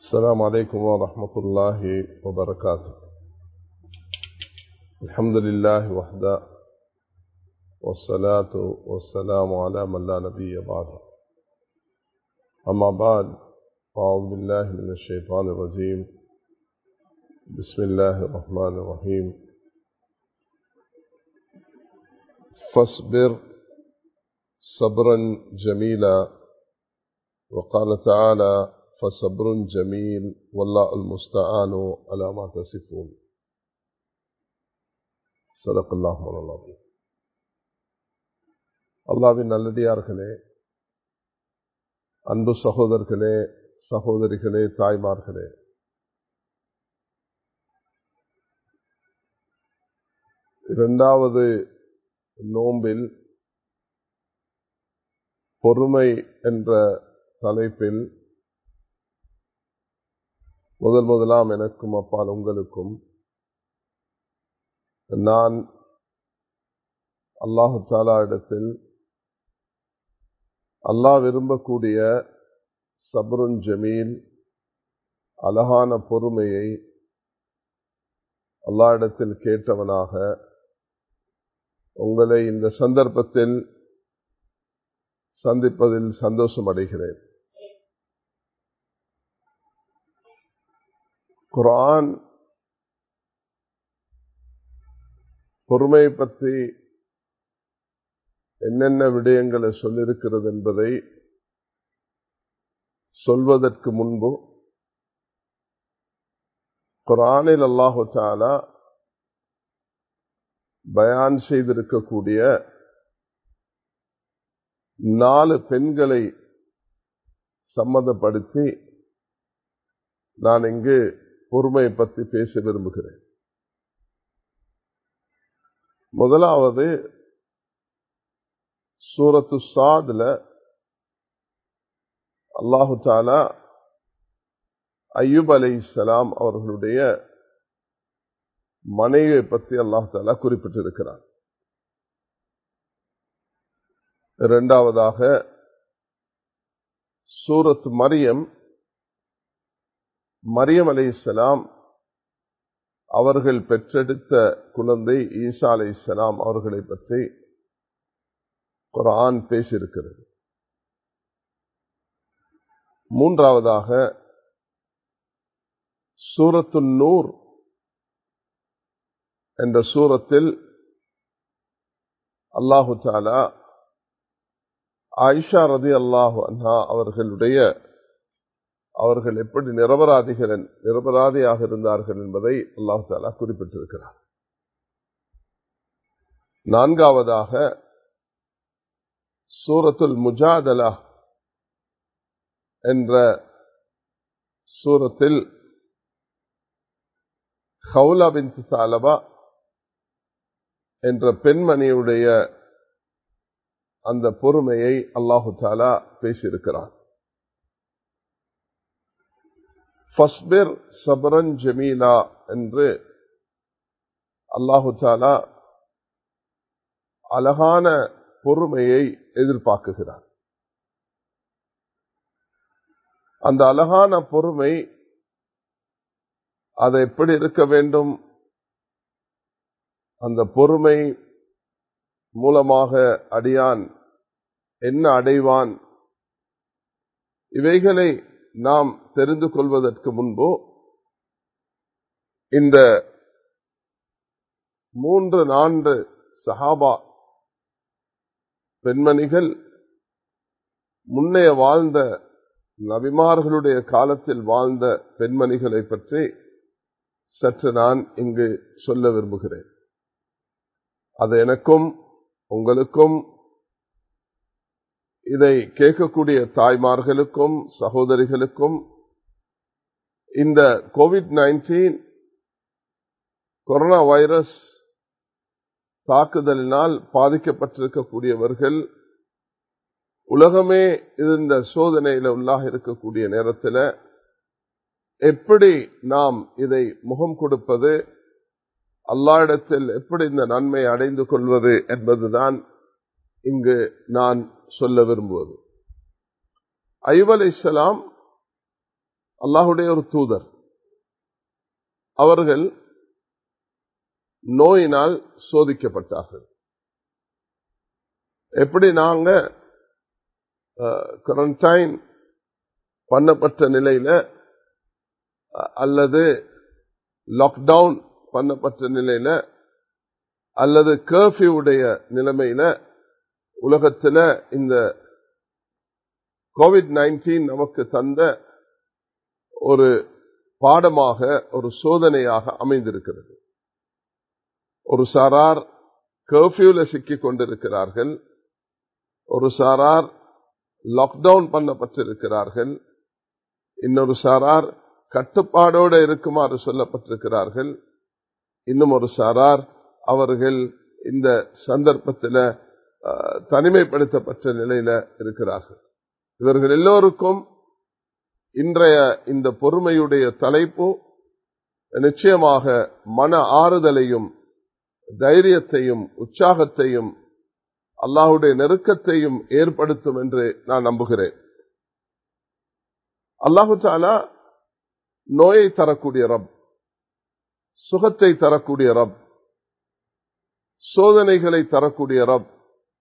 السلام عليكم ورحمة الله وبركاته الحمد لله وحده والصلاة والسلام على من لا نبي بعده أما بعد أعوذ بالله من الشيطان الرجيم بسم الله الرحمن الرحيم فاصبر صبرا جميلا وقال تعالى فصبر جميل والله المستعان على ما تصفون صدق الله مولانا அல்லாவின் நல்லடியார்களே அன்பு சகோதரர்களே சகோதரிகளே தாய்மார்களே இரண்டாவது நோம்பில் பொறுமை என்ற தலைப்பில் முதல் முதலாம் எனக்கும் அப்பால் உங்களுக்கும் நான் அல்லாஹு தாலா இடத்தில் அல்லாஹ் விரும்பக்கூடிய சபருன் ஜமீல் அழகான பொறுமையை அல்லா இடத்தில் கேட்டவனாக உங்களை இந்த சந்தர்ப்பத்தில் சந்திப்பதில் சந்தோஷம் அடைகிறேன் குரான் பொறுமை பற்றி என்னென்ன விடயங்களை சொல்லிருக்கிறது என்பதை சொல்வதற்கு முன்பு குரானில் அல்லாஹு தாலா பயான் செய்திருக்கக்கூடிய நாலு பெண்களை சம்மதப்படுத்தி நான் இங்கு பொறுமையை பற்றி பேச விரும்புகிறேன் முதலாவது சூரத்து சாதுல அல்லாஹு தாலா ஐயூப் அலை இஸ்லாம் அவர்களுடைய மனைவியை பற்றி அல்லாஹு தாலா குறிப்பிட்டிருக்கிறார் இரண்டாவதாக சூரத் மரியம் மரியம் அலை இஸ்லாம் அவர்கள் பெற்றெடுத்த குழந்தை ஈசா அலை இஸ்லாம் அவர்களை பற்றி குரான் பேசியிருக்கிறது மூன்றாவதாக சூரத்து நூர் என்ற சூரத்தில் அல்லாஹு தாலா ஆயிஷா ரதி அல்லாஹு அண்ணா அவர்களுடைய அவர்கள் எப்படி நிரபராதிகள் நிரபராதியாக இருந்தார்கள் என்பதை அல்லாஹு தாலா குறிப்பிட்டிருக்கிறார் நான்காவதாக சூரத்துல் முஜாதலா என்ற சூரத்தில் ஹவுலா பின் சாலபா என்ற பெண்மணியுடைய அந்த பொறுமையை அல்லாஹு தாலா பேசியிருக்கிறார் ஃபஸ்பிர் சபரன் ஜமீலா என்று அல்லாஹு தாலா அழகான பொறுமையை எதிர்பார்க்குகிறார் அந்த அழகான பொறுமை அது எப்படி இருக்க வேண்டும் அந்த பொறுமை மூலமாக அடியான் என்ன அடைவான் இவைகளை நாம் தெரிந்து கொள்வதற்கு முன்பு இந்த மூன்று நான்கு சஹாபா பெண்மணிகள் முன்னைய வாழ்ந்த நபிமார்களுடைய காலத்தில் வாழ்ந்த பெண்மணிகளை பற்றி சற்று நான் இங்கு சொல்ல விரும்புகிறேன் அது எனக்கும் உங்களுக்கும் இதை கேட்கக்கூடிய தாய்மார்களுக்கும் சகோதரிகளுக்கும் இந்த கோவிட் நைன்டீன் கொரோனா வைரஸ் தாக்குதலினால் பாதிக்கப்பட்டிருக்கக்கூடியவர்கள் உலகமே இந்த சோதனையில உள்ளாக இருக்கக்கூடிய நேரத்தில் எப்படி நாம் இதை முகம் கொடுப்பது அல்லாஇடத்தில் எப்படி இந்த நன்மை அடைந்து கொள்வது என்பதுதான் இங்கு நான் சொல்ல விரும்புவது ஐவல் இஸ்லாம் அல்லாஹுடைய ஒரு தூதர் அவர்கள் நோயினால் சோதிக்கப்பட்டார்கள் எப்படி நாங்க குவாரண்டைன் பண்ணப்பட்ட நிலையில அல்லது லாக்டவுன் பண்ணப்பட்ட நிலையில அல்லது கர்ஃபியூடைய நிலைமையில உலகத்தில் இந்த கோவிட் நைன்டீன் நமக்கு தந்த ஒரு பாடமாக ஒரு சோதனையாக அமைந்திருக்கிறது ஒரு சாரார் கர்ஃபியூல சிக்கிக் கொண்டிருக்கிறார்கள் ஒரு சாரார் லாக்டவுன் பண்ணப்பட்டிருக்கிறார்கள் இன்னொரு சாரார் கட்டுப்பாடோடு இருக்குமாறு சொல்லப்பட்டிருக்கிறார்கள் இன்னும் ஒரு சாரார் அவர்கள் இந்த சந்தர்ப்பத்தில் தனிமைப்படுத்தப்பட்ட நிலையில இருக்கிறார்கள் இவர்கள் எல்லோருக்கும் இன்றைய இந்த பொறுமையுடைய தலைப்பு நிச்சயமாக மன ஆறுதலையும் தைரியத்தையும் உற்சாகத்தையும் அல்லாஹுடைய நெருக்கத்தையும் ஏற்படுத்தும் என்று நான் நம்புகிறேன் அல்லாஹு தாலா நோயை தரக்கூடிய ரப் சுகத்தை தரக்கூடிய ரப் சோதனைகளை தரக்கூடிய ரப்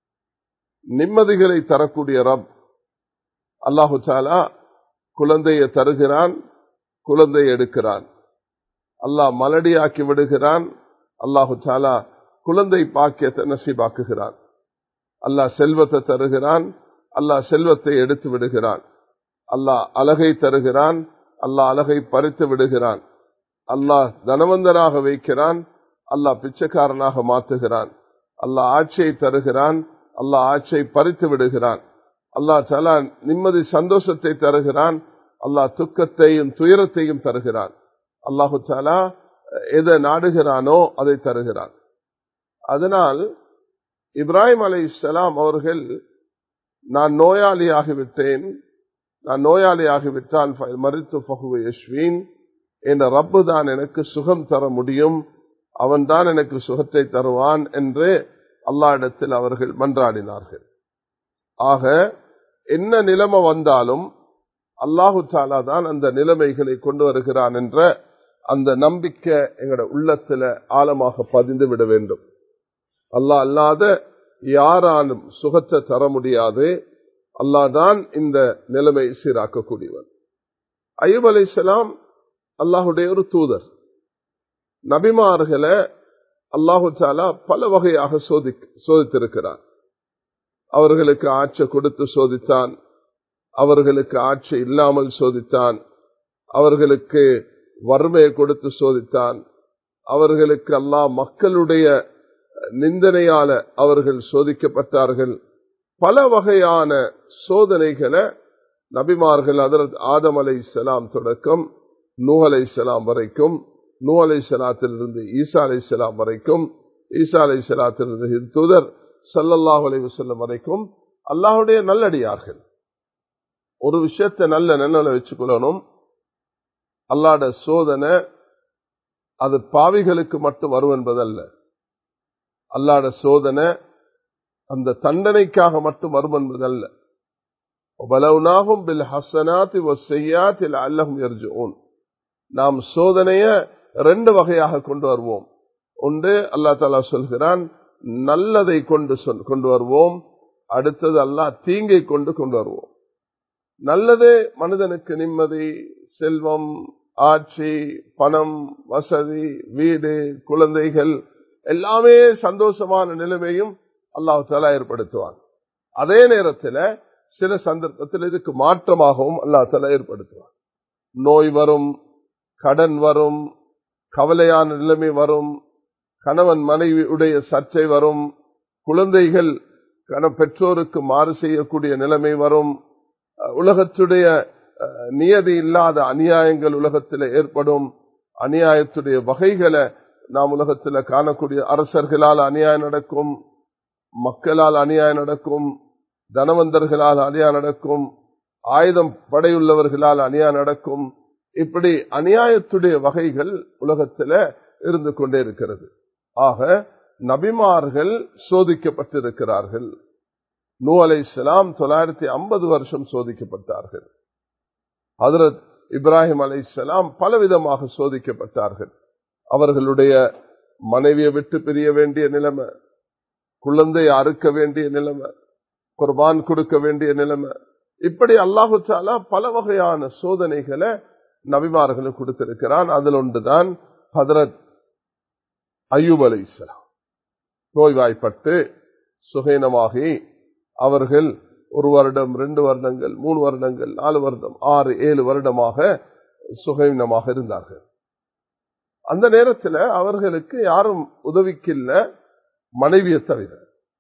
நிம்மதிகளை தரக்கூடிய ரப் அல்லாஹு தாலா குழந்தையை தருகிறான் குழந்தை எடுக்கிறான் அல்லாஹ் மலடியாக்கி விடுகிறான் அல்லாஹு தாலா குழந்தை பாக்கியத்தை நசீபாக்குகிறான் அல்லாஹ் செல்வத்தை தருகிறான் அல்லாஹ் செல்வத்தை எடுத்து விடுகிறான் அல்லாஹ் அழகை தருகிறான் அல்லாஹ் அழகை பறித்து விடுகிறான் அல்லாஹ் தனவந்தனாக வைக்கிறான் அல்லாஹ் பிச்சைக்காரனாக மாற்றுகிறான் அல்லாஹ் ஆட்சியை தருகிறான் அல்லாஹ் ஆட்சியை பறித்து விடுகிறான் அல்லாஹ் தலா நிம்மதி சந்தோஷத்தை தருகிறான் அல்லாஹ் துக்கத்தையும் துயரத்தையும் தருகிறான் அல்லாஹு தாலா எதை நாடுகிறானோ அதை தருகிறான் அதனால் இப்ராஹிம் அலை இஸ்லாம் அவர்கள் நான் நோயாளி ஆகிவிட்டேன் நான் நோயாளி ஆகிவிட்டால் மறித்து பகுவை யஸ்வீன் என்ற ரப்பு தான் எனக்கு சுகம் தர முடியும் அவன் தான் எனக்கு சுகத்தை தருவான் என்று அல்லா இடத்தில் அவர்கள் மன்றாடினார்கள் ஆக என்ன நிலைமை வந்தாலும் அல்லாஹு தாலா தான் அந்த நிலைமைகளை கொண்டு வருகிறான் என்ற அந்த நம்பிக்கை எங்களோட உள்ளத்துல ஆழமாக பதிந்து விட வேண்டும் அல்லாஹ் அல்லாத யாராலும் சுகத்தை தர முடியாது அல்லாதான் இந்த நிலைமை சீராக்கக்கூடியவன் ஐயப் அலை அல்லாஹுடைய ஒரு தூதர் நபிமார்களை அல்லாஹு தாலா பல வகையாக சோதி சோதித்திருக்கிறார் அவர்களுக்கு ஆட்சி கொடுத்து சோதித்தான் அவர்களுக்கு ஆட்சி இல்லாமல் சோதித்தான் அவர்களுக்கு வறுமையை கொடுத்து சோதித்தான் அவர்களுக்கு அல்லாஹ் மக்களுடைய நிந்தனையால அவர்கள் சோதிக்கப்பட்டார்கள் பல வகையான சோதனைகளை நபிமார்கள் அதற்கு ஆதம் அலை இஸ்லாம் தொடக்கம் நூ அலை இஸ்லாம் வரைக்கும் நூ அலை சலாத்திலிருந்து ஈசா அலை இஸ்லாம் வரைக்கும் ஈசா அலை சலாத்திலிருந்து தூதர் சல்லல்லாஹ் அலை வசல்லம் வரைக்கும் அல்லாஹுடைய நல்லடியார்கள் ஒரு விஷயத்தை நல்ல நினைவில் வச்சுக்கொள்ளணும் அல்லாட சோதனை அது பாவிகளுக்கு மட்டும் வரும் என்பதல்ல அல்லாட சோதனை அந்த தண்டனைக்காக மட்டும் வரும் என்பதல்ல நாம் சோதனைய ரெண்டு வகையாக கொண்டு வருவோம் ஒன்று அல்லா தாலா சொல்கிறான் நல்லதை கொண்டு கொண்டு வருவோம் அடுத்தது அல்லாஹ் தீங்கை கொண்டு கொண்டு வருவோம் நல்லது மனிதனுக்கு நிம்மதி செல்வம் ஆட்சி பணம் வசதி வீடு குழந்தைகள் எல்லாமே சந்தோஷமான நிலைமையும் அல்லாஹு தாலா ஏற்படுத்துவான் அதே நேரத்தில் சில சந்தர்ப்பத்தில் இதுக்கு மாற்றமாகவும் அல்லா தாலா ஏற்படுத்துவான் நோய் வரும் கடன் வரும் கவலையான நிலைமை வரும் கணவன் மனைவியுடைய சர்ச்சை வரும் குழந்தைகள் பெற்றோருக்கு மாறு செய்யக்கூடிய நிலைமை வரும் உலகத்துடைய நியதி இல்லாத அநியாயங்கள் உலகத்தில் ஏற்படும் அநியாயத்துடைய வகைகளை நாம் உலகத்தில் காணக்கூடிய அரசர்களால் அநியாயம் நடக்கும் மக்களால் அநியாயம் நடக்கும் தனவந்தர்களால் அநியாயம் நடக்கும் ஆயுதம் படையுள்ளவர்களால் அநியாயம் நடக்கும் இப்படி அநியாயத்துடைய வகைகள் உலகத்தில் இருந்து கொண்டே இருக்கிறது ஆக நபிமார்கள் சோதிக்கப்பட்டிருக்கிறார்கள் நூ அலை இஸ்லாம் தொள்ளாயிரத்தி ஐம்பது வருஷம் சோதிக்கப்பட்டார்கள் ஹதரத் இப்ராஹிம் அலைசலாம் பலவிதமாக சோதிக்கப்பட்டார்கள் அவர்களுடைய மனைவியை விட்டு பிரிய வேண்டிய நிலைமை குழந்தை அறுக்க வேண்டிய நிலைமை குர்பான் கொடுக்க வேண்டிய நிலைமை இப்படி அல்லாஹு தாலா பல வகையான சோதனைகளை நபிமார்களும் கொடுத்திருக்கிறான் அதில் ஒன்றுதான் ஹதரத் அய்யூப் அலை இஸ்லாம் நோய்வாய்ப்பட்டு சுகைனமாகி அவர்கள் ஒரு வருடம் ரெண்டு வருடங்கள் மூணு வருடங்கள் நாலு வருடம் ஆறு ஏழு வருடமாக சுகைனமாக இருந்தார்கள் அந்த நேரத்தில் அவர்களுக்கு யாரும் உதவிக்கில்ல மனைவியை தவிர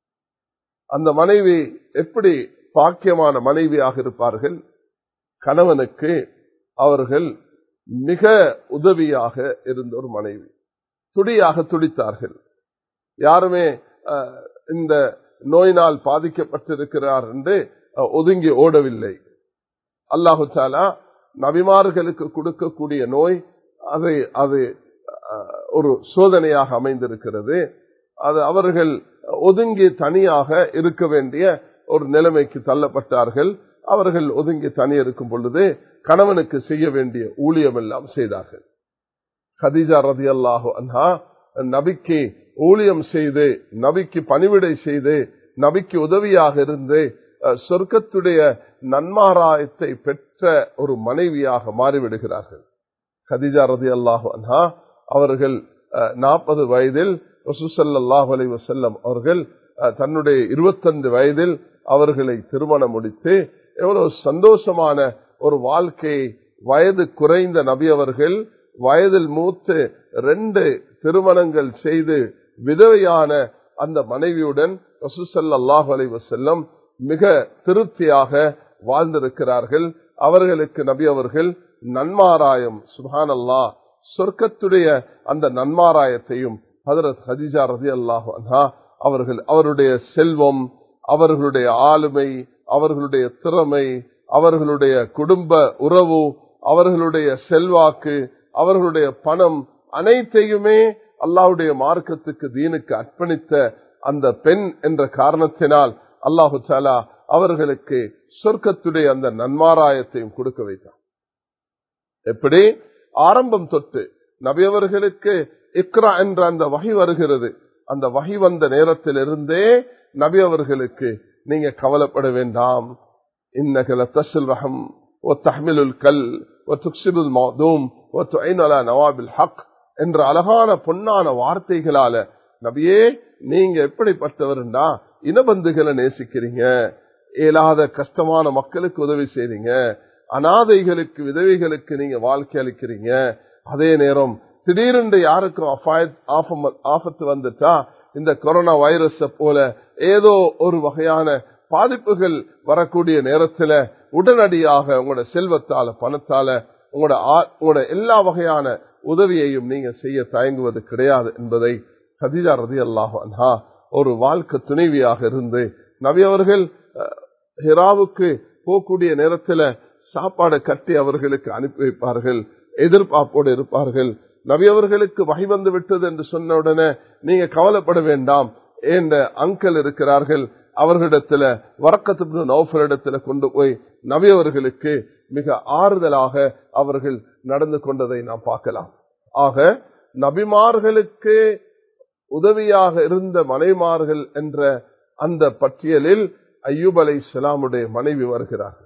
அந்த மனைவி எப்படி பாக்கியமான மனைவியாக இருப்பார்கள் கணவனுக்கு அவர்கள் மிக உதவியாக இருந்த ஒரு மனைவி துடியாக துடித்தார்கள் யாருமே இந்த நோயினால் பாதிக்கப்பட்டிருக்கிறார் என்று ஒதுங்கி ஓடவில்லை அல்லாஹு தாலா நபிமார்களுக்கு கொடுக்கக்கூடிய நோய் அது அது ஒரு சோதனையாக அமைந்திருக்கிறது அது அவர்கள் ஒதுங்கி தனியாக இருக்க வேண்டிய ஒரு நிலைமைக்கு தள்ளப்பட்டார்கள் அவர்கள் ஒதுங்கி தனி இருக்கும் பொழுது கணவனுக்கு செய்ய வேண்டிய ஊழியம் எல்லாம் செய்தார்கள் ஹதீஜா ரதி அல்லாஹு அன்ஹா நபிக்கு ஊழியம் செய்து நபிக்கு பணிவிடை செய்து நபிக்கு உதவியாக இருந்து சொர்க்கத்துடைய நன்மாராயத்தை பெற்ற ஒரு மனைவியாக மாறிவிடுகிறார்கள் ஹதிஜா ரதி அல்லாஹு அன்ஹா அவர்கள் நாற்பது வயதில் வசூசல்லாஹு அலி வசல்லம் அவர்கள் தன்னுடைய இருபத்தஞ்சு வயதில் அவர்களை திருமணம் முடித்து எவ்வளவு சந்தோஷமான ஒரு வாழ்க்கையை வயது குறைந்த நபி அவர்கள் வயதில் மூத்து ரெண்டு திருமணங்கள் செய்து விதவையான அந்த மனைவியுடன் ரசூசல்லாஹு அலி வசல்லம் மிக திருப்தியாக வாழ்ந்திருக்கிறார்கள் அவர்களுக்கு நபி அவர்கள் நன்மாராயம் சுபான் அல்லா சொர்க்கத்துடைய அந்த நன்மாராயத்தையும் ஹதரத் ஹதிஜா ரதி அல்லாஹு அன்ஹா அவர்கள் அவருடைய செல்வம் அவர்களுடைய ஆளுமை அவர்களுடைய திறமை அவர்களுடைய குடும்ப உறவு அவர்களுடைய செல்வாக்கு அவர்களுடைய பணம் அனைத்தையுமே அல்லாஹுடைய மார்க்கத்துக்கு தீனுக்கு அர்ப்பணித்த அந்த பெண் என்ற காரணத்தினால் அல்லாஹு சாலா அவர்களுக்கு சொர்க்கத்துடைய அந்த நன்மாராயத்தையும் கொடுக்க வைத்தார் எப்படி ஆரம்பம் தொட்டு நபியவர்களுக்கு இக்ரா என்ற அந்த வகை வருகிறது அந்த வகை வந்த நேரத்திலிருந்தே நபி அவர்களுக்கு நீங்க கவலைப்பட வேண்டாம் இன்னகல தசுல் ரஹம் ஓ தஹ்மிலுல் கல் ஓ துக்சிலுல் மௌதூம் ஓ துஐனலா நவாபில் ஹக் என்ற அழகான பொன்னான வார்த்தைகளால நபியே நீங்க எப்படிப்பட்டவர்டா இனபந்துகளை நேசிக்கிறீங்க இயலாத கஷ்டமான மக்களுக்கு உதவி செய்றீங்க அனாதைகளுக்கு விதவைகளுக்கு நீங்க வாழ்க்கை அளிக்கிறீங்க அதே நேரம் திடீரென்று யாருக்கும் ஆபத்து வந்துட்டா இந்த கொரோனா வைரஸ் போல ஏதோ ஒரு வகையான பாதிப்புகள் வரக்கூடிய நேரத்துல உடனடியாக உங்களோட செல்வத்தால பணத்தால உங்களோட உங்களோட எல்லா வகையான உதவியையும் நீங்க செய்ய தயங்குவது கிடையாது என்பதை கதிஜா ரதி அல்லாஹா ஒரு வாழ்க்கை துணைவியாக இருந்து நபி அவர்கள் ஹிராவுக்கு போகக்கூடிய நேரத்துல சாப்பாடு கட்டி அவர்களுக்கு அனுப்பி வைப்பார்கள் எதிர்பார்ப்போடு இருப்பார்கள் நபி அவர்களுக்கு வகை வந்து விட்டது என்று சொன்ன உடனே நீங்க கவலைப்பட வேண்டாம் என்ற அங்கல் இருக்கிறார்கள் அவர்களிடத்துல வரக்கத்து நௌஃபரிடத்துல கொண்டு போய் நபி அவர்களுக்கு மிக ஆறுதலாக அவர்கள் நடந்து கொண்டதை நாம் பார்க்கலாம் ஆக நபிமார்களுக்கு உதவியாக இருந்த மனைமார்கள் என்ற அந்த பட்டியலில் ஐயூப் அலை இஸ்லாமுடைய மனைவி வருகிறார்கள்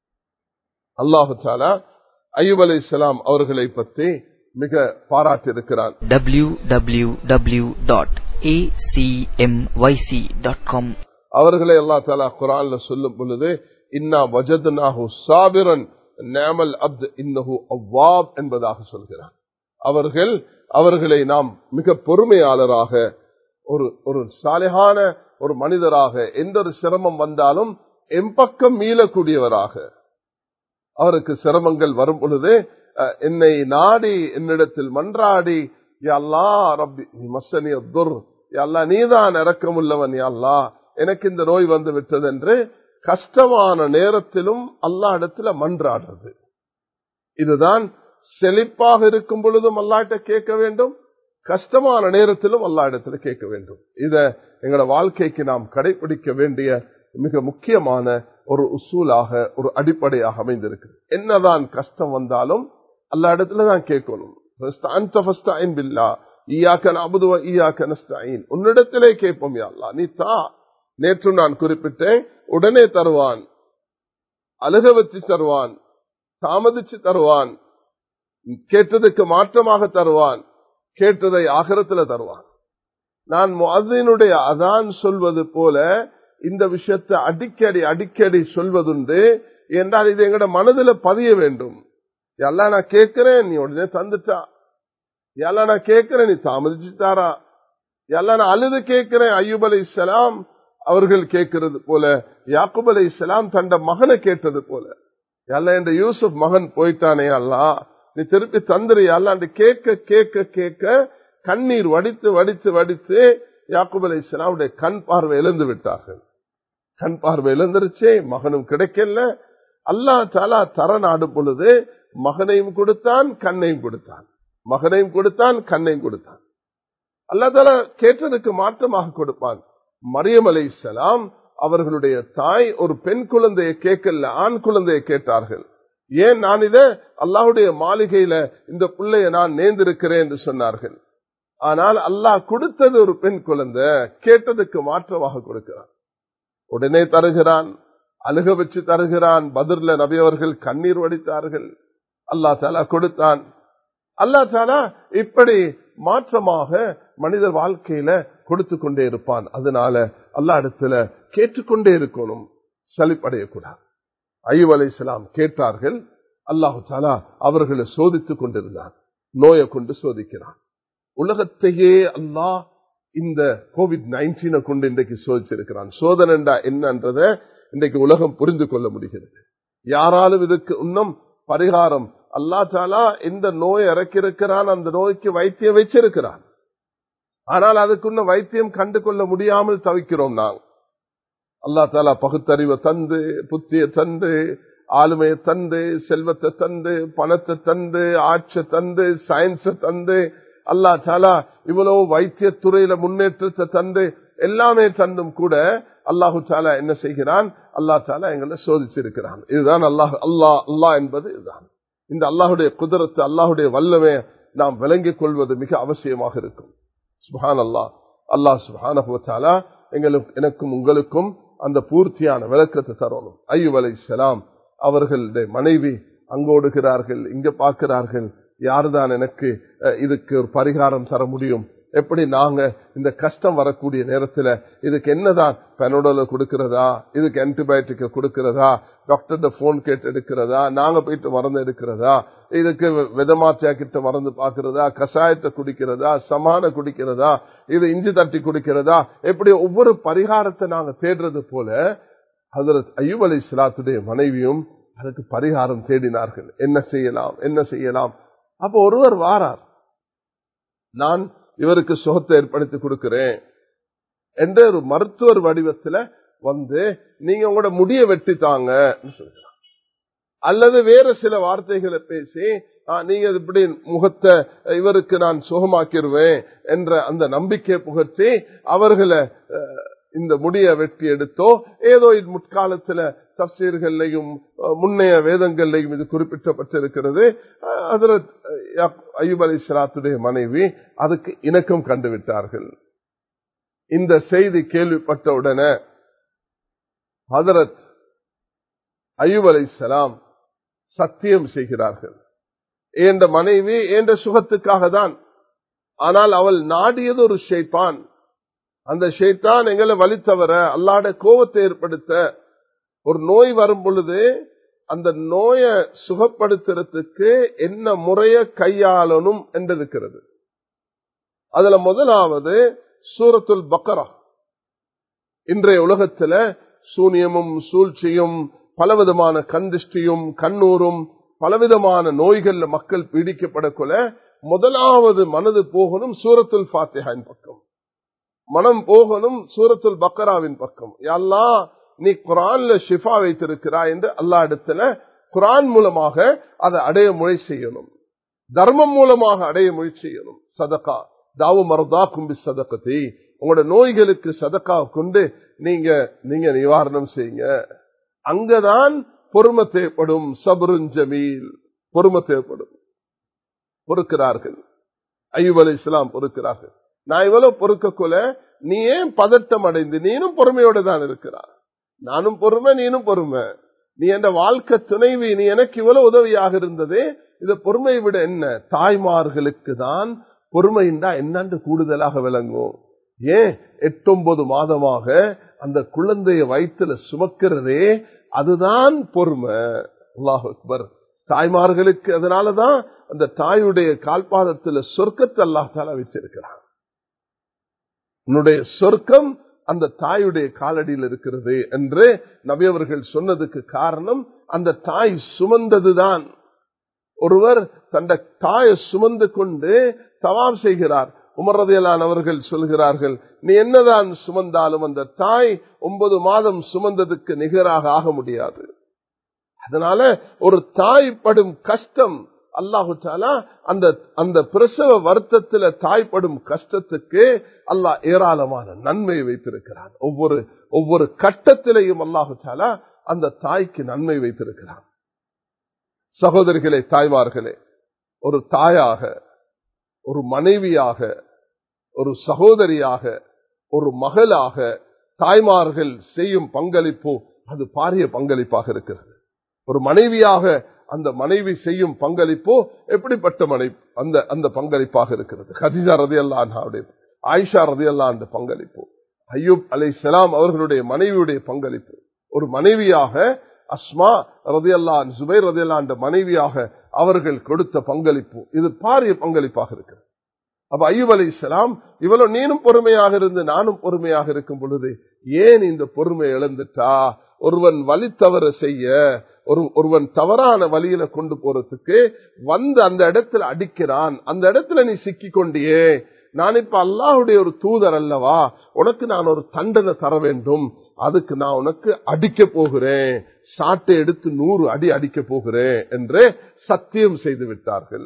அல்லாஹு தாலா ஐயூப் அலை இஸ்லாம் அவர்களை பற்றி மிக பாராட்டியிருக்கிறார் www.acmyc.com அவர்களை அல்லா தாலா குரான்ல சொல்லும் பொழுது இன்னா வஜத்னாஹு சாபிரன் நேமல் அப்த் இன்னஹு அவ்வாப் என்பதாக சொல்கிறார் அவர்கள் அவர்களை நாம் மிக பொறுமையாளராக ஒரு ஒரு சாலையான ஒரு மனிதராக எந்த ஒரு சிரமம் வந்தாலும் எம்பக்கம் மீளக்கூடியவராக அவருக்கு சிரமங்கள் வரும் பொழுது என்னை நாடி என்னிடத்தில் மன்றாடி யல்லா ரப்பி மசனி துர் யல்லா நீதான் இறக்கமுள்ளவன் யல்லா எனக்கு இந்த நோய் வந்து விட்டது என்று கஷ்டமான நேரத்திலும் அல்லா இடத்துல மன்றாடுறது இதுதான் செழிப்பாக இருக்கும் பொழுதும் அல்லாட்ட கேட்க வேண்டும் கஷ்டமான நேரத்திலும் அல்லா இடத்துல கேட்க வேண்டும் இத எங்களோட வாழ்க்கைக்கு நாம் கடைபிடிக்க வேண்டிய மிக முக்கியமான ஒரு உசூலாக ஒரு அடிப்படையாக அமைந்திருக்கு என்னதான் கஷ்டம் வந்தாலும் அல்ல இடத்துல தான் கேட்கணும் உன்னிடத்திலே கேட்போம் யாழ்லா நீ தா நேற்று நான் குறிப்பிட்டேன் உடனே தருவான் அழுக வச்சு தருவான் தாமதிச்சு தருவான் கேட்டதுக்கு மாற்றமாக தருவான் கேட்டதை ஆகரத்துல தருவான் நான் அதனுடைய அதான் சொல்வது போல இந்த விஷயத்தை அடிக்கடி அடிக்கடி சொல்வதுண்டு என்றால் இது எங்கட மனதில் பதிய வேண்டும் எல்லாம் நான் கேட்கிறேன் நீ உடனே தந்துட்டா எல்லாம் நான் கேட்கிறேன் நீ தாமதிச்சுட்டாரா எல்லாம் நான் அழுது கேட்கிறேன் ஐயூப் அலி இஸ்லாம் அவர்கள் கேட்கிறது போல யாக்குப் அலி இஸ்லாம் தண்ட மகனை கேட்டது போல எல்லாம் என்ற யூசுப் மகன் போயிட்டானே அல்லா நீ திருப்பி தந்துரு அல்லாண்டு கேட்க கேட்க கேட்க கண்ணீர் வடித்து வடித்து வடித்து யாக்குப் அலி இஸ்லாமுடைய கண் பார்வை இழந்து விட்டார்கள் கண் பார்வை இழந்துருச்சே மகனும் கிடைக்கல அல்லா தாலா தர நாடும் பொழுது மகனையும் கொடுத்தான் கண்ணையும் கொடுத்தான் மகனையும் கொடுத்தான் கண்ணையும் கொடுத்தான் அல்லா தாலா கேட்டதுக்கு மாற்றமாக கொடுப்பான் மரியம் அலை இஸ்லாம் அவர்களுடைய தாய் ஒரு பெண் குழந்தையை கேட்கல ஆண் குழந்தையை கேட்டார்கள் ஏன் நான் இத அல்லாஹுடைய மாளிகையில இந்த பிள்ளைய நான் நேர்ந்திருக்கிறேன் என்று சொன்னார்கள் ஆனால் அல்லாஹ் கொடுத்தது ஒரு பெண் குழந்தை கேட்டதுக்கு மாற்றமாக கொடுக்கிறான் உடனே தருகிறான் அழுக வச்சு தருகிறான் பதிர்ல நபியவர்கள் கண்ணீர் வடித்தார்கள் அல்லா தாலா கொடுத்தான் அல்லா தாலா இப்படி மாற்றமாக மனிதர் வாழ்க்கையில கொடுத்து கொண்டே இருப்பான் அதனால அல்லா இடத்துல கேட்டுக்கொண்டே இருக்கணும் சலிப்படையக்கூடாது ஐயூப் அலை கேட்டார்கள் அல்லாஹு தாலா அவர்களை சோதித்துக் கொண்டிருந்தான் நோயை கொண்டு சோதிக்கிறான் உலகத்தையே அல்லாஹ் இந்த கோவிட் நைன்டீனை கொண்டு இன்றைக்கு சோதிச்சிருக்கிறான் சோதனைண்டா என்னன்றத இன்றைக்கு உலகம் புரிந்து கொள்ள முடிகிறது யாராலும் இதுக்கு இன்னும் பரிகாரம் அல்லா தாலா எந்த நோய் இறக்கிருக்கிறான் அந்த நோய்க்கு வைத்தியம் வச்சிருக்கிறான் ஆனால் அதுக்குள்ள வைத்தியம் கண்டு கொள்ள முடியாமல் தவிக்கிறோம் நாங்கள் அல்லா தாலா பகுத்தறிவை தந்து புத்திய தந்து ஆளுமையை தந்து செல்வத்தை தந்து பணத்தை தந்து ஆட்சி தந்து சயின்ஸை தந்து அல்லா தாலா இவ்வளவு வைத்தியத்துறையில முன்னேற்றத்தை தந்து எல்லாமே தந்தும் கூட அல்லாஹு தாலா என்ன செய்கிறான் அல்லா தாலா எங்களை சோதிச்சிருக்கிறான் இதுதான் அல்லாஹ் அல்லா அல்லாஹ் என்பது இதுதான் இந்த அல்லாஹுடைய குதிரத்து அல்லாஹுடைய வல்லமே நாம் விளங்கிக் கொள்வது மிக அவசியமாக இருக்கும் சுஹான் அல்லா அல்லாஹ் சுஹானா எங்களுக்கு எனக்கும் உங்களுக்கும் அந்த பூர்த்தியான விளக்கத்தை தரணும் ஐயூப் அலை சலாம் அவர்களுடைய மனைவி அங்கோடுகிறார்கள் இங்க பார்க்கிறார்கள் யாருதான் எனக்கு இதுக்கு ஒரு பரிகாரம் தர முடியும் எப்படி நாங்க இந்த கஷ்டம் வரக்கூடிய நேரத்துல இதுக்கு என்னதான் பெனோடோல கொடுக்கிறதா இதுக்கு ஆன்டிபயோட்டிக்க கொடுக்கிறதா டாக்டர் போன் கேட்டு எடுக்கிறதா நாங்க போயிட்டு மருந்து எடுக்கிறதா இதுக்கு விதமாத்தியா கிட்ட மருந்து பாக்குறதா கஷாயத்தை குடிக்கிறதா சமான குடிக்கிறதா இது இஞ்சி தட்டி குடிக்கிறதா எப்படி ஒவ்வொரு பரிகாரத்தை நாங்க தேடுறது போல அதில் ஐயூப் அலி இஸ்லாத்துடைய மனைவியும் அதுக்கு பரிகாரம் தேடினார்கள் என்ன செய்யலாம் என்ன செய்யலாம் அப்ப ஒருவர் வாரார் நான் இவருக்கு சுகத்தை ஏற்படுத்தி கொடுக்கிறேன் என்ற ஒரு மருத்துவர் வடிவத்துல வந்து நீங்க உங்களோட முடிய வெட்டித்தாங்க சொல்றாங்க அல்லது வேற சில வார்த்தைகளை பேசி நீங்க இப்படி முகத்தை இவருக்கு நான் சுகமாக்கிடுவேன் என்ற அந்த நம்பிக்கை புகழ்ச்சி அவர்களை இந்த முடிய வெட்டி எடுத்தோ ஏதோ முற்காலத்துல தப்சீர்களையும் முன்னைய வேதங்கள்லையும் இது குறிப்பிட்டப்பட்டிருக்கிறது அதில் ஐயூப் அலி சலாத்துடைய மனைவி அதுக்கு இணக்கம் கண்டுவிட்டார்கள் இந்த செய்தி கேள்விப்பட்ட உடனே ஹதரத் ஐயூப் அலி சலாம் சத்தியம் செய்கிறார்கள் என்ற மனைவி என்ற சுகத்துக்காக தான் ஆனால் அவள் நாடியது ஒரு ஷேப்பான் அந்த ஷேத்தான் எங்களை வலித்தவர அல்லாட கோபத்தை ஏற்படுத்த ஒரு நோய் வரும் பொழுது அந்த நோயை சுகப்படுத்துறதுக்கு என்ன முறைய கையாளணும் என்று இருக்கிறது அதுல முதலாவது சூரத்துல் பக்கரா இன்றைய உலகத்துல சூனியமும் சூழ்ச்சியும் பலவிதமான கந்திஷ்டியும் கண்ணூரும் பலவிதமான நோய்கள்ல மக்கள் பீடிக்கப்படக்குள்ள முதலாவது மனது போகணும் சூரத்துல் பாத்திஹான் பக்கம் மனம் போகணும் சூரத்துல் பக்கராவின் பக்கம் எல்லா நீ குரான்ல ஷிஃபா வைத்திருக்கிறாய் என்று அல்லா இடத்துல குரான் மூலமாக அதை அடைய முறை செய்யணும் தர்மம் மூலமாக அடைய முயற்சி செய்யணும் சதகா தாவு மரதா கும்பி சதகத்தை உங்களோட நோய்களுக்கு சதக்கா கொண்டு நீங்க நீங்க நிவாரணம் செய்யுங்க அங்கதான் பொறுமை தேவைப்படும் சபருன் ஜமீல் பொறுமை தேவைப்படும் பொறுக்கிறார்கள் ஐயூப் அலி இஸ்லாம் பொறுக்கிறார்கள் நான் இவ்வளவு பொறுக்கக்குள்ள நீ ஏன் பதட்டம் அடைந்து நீனும் பொறுமையோடு தான் இருக்கிறார் நானும் பொறுமை நீனும் பொறுமை நீ என்ற வாழ்க்கை துணைவி நீ எனக்கு இவ்வளவு உதவியாக இருந்ததே இத பொறுமையை விட என்ன தாய்மார்களுக்கு தான் பொறுமைண்டா என்னன்னு கூடுதலாக விளங்கும் ஏன் எட்டொன்பது மாதமாக அந்த குழந்தைய வயிற்றுல சுமக்கிறதே அதுதான் பொறுமை அல்லாஹ் அக்பர் தாய்மார்களுக்கு அதனாலதான் அந்த தாயுடைய கால்பாதத்துல சொர்க்கத்தை அல்லாஹால வச்சிருக்கிறான் உன்னுடைய சொர்க்கம் அந்த தாயுடைய காலடியில் இருக்கிறது என்று நபியவர்கள் சொன்னதுக்கு காரணம் அந்த தாய் சுமந்ததுதான் ஒருவர் தந்த தாயை சுமந்து கொண்டு தவாம் செய்கிறார் உமரதையலான் அவர்கள் சொல்கிறார்கள் நீ என்னதான் சுமந்தாலும் அந்த தாய் ஒன்பது மாதம் சுமந்ததுக்கு நிகராக ஆக முடியாது அதனால ஒரு தாய் படும் கஷ்டம் அல்லாஹு தாலா அந்த அந்த பிரசவ வருத்தத்துல தாய்ப்படும் கஷ்டத்துக்கு அல்லாஹ் ஏராளமான நன்மை வைத்திருக்கிறான் ஒவ்வொரு ஒவ்வொரு கட்டத்திலையும் அல்லாஹு தாலா அந்த தாய்க்கு நன்மை வைத்திருக்கிறான் சகோதரிகளே தாய்மார்களே ஒரு தாயாக ஒரு மனைவியாக ஒரு சகோதரியாக ஒரு மகளாக தாய்மார்கள் செய்யும் பங்களிப்பு அது பாரிய பங்களிப்பாக இருக்கிறது ஒரு மனைவியாக அந்த மனைவி செய்யும் பங்களிப்போ எப்படிப்பட்ட மனை அந்த அந்த பங்களிப்பாக இருக்கிறது ஹதிஜா ரதி அல்லாவுடைய ஆயிஷா ரதி அல்லா அந்த பங்களிப்பு ஐயூப் அலை சலாம் அவர்களுடைய மனைவியுடைய பங்களிப்பு ஒரு மனைவியாக அஸ்மா ரதி அல்லான் சுபைர் ரதி அந்த மனைவியாக அவர்கள் கொடுத்த பங்களிப்பு இது பாரிய பங்களிப்பாக இருக்கிறது அப்ப ஐயூப் அலி இஸ்லாம் இவ்வளவு நீனும் பொறுமையாக இருந்து நானும் பொறுமையாக இருக்கும் பொழுது ஏன் இந்த பொறுமை இழந்துட்டா ஒருவன் வழி தவற செய்ய ஒரு ஒருவன் தவறான வழியில கொண்டு போறதுக்கு வந்து அந்த இடத்துல அடிக்கிறான் அந்த இடத்துல நீ சிக்கி கொண்டியே நான் இப்ப அல்லாஹுடைய ஒரு தூதர் அல்லவா உனக்கு நான் ஒரு தண்டனை தர வேண்டும் அதுக்கு நான் உனக்கு அடிக்க போகிறேன் சாட்டை எடுத்து நூறு அடி அடிக்க போகிறேன் என்று சத்தியம் செய்து விட்டார்கள்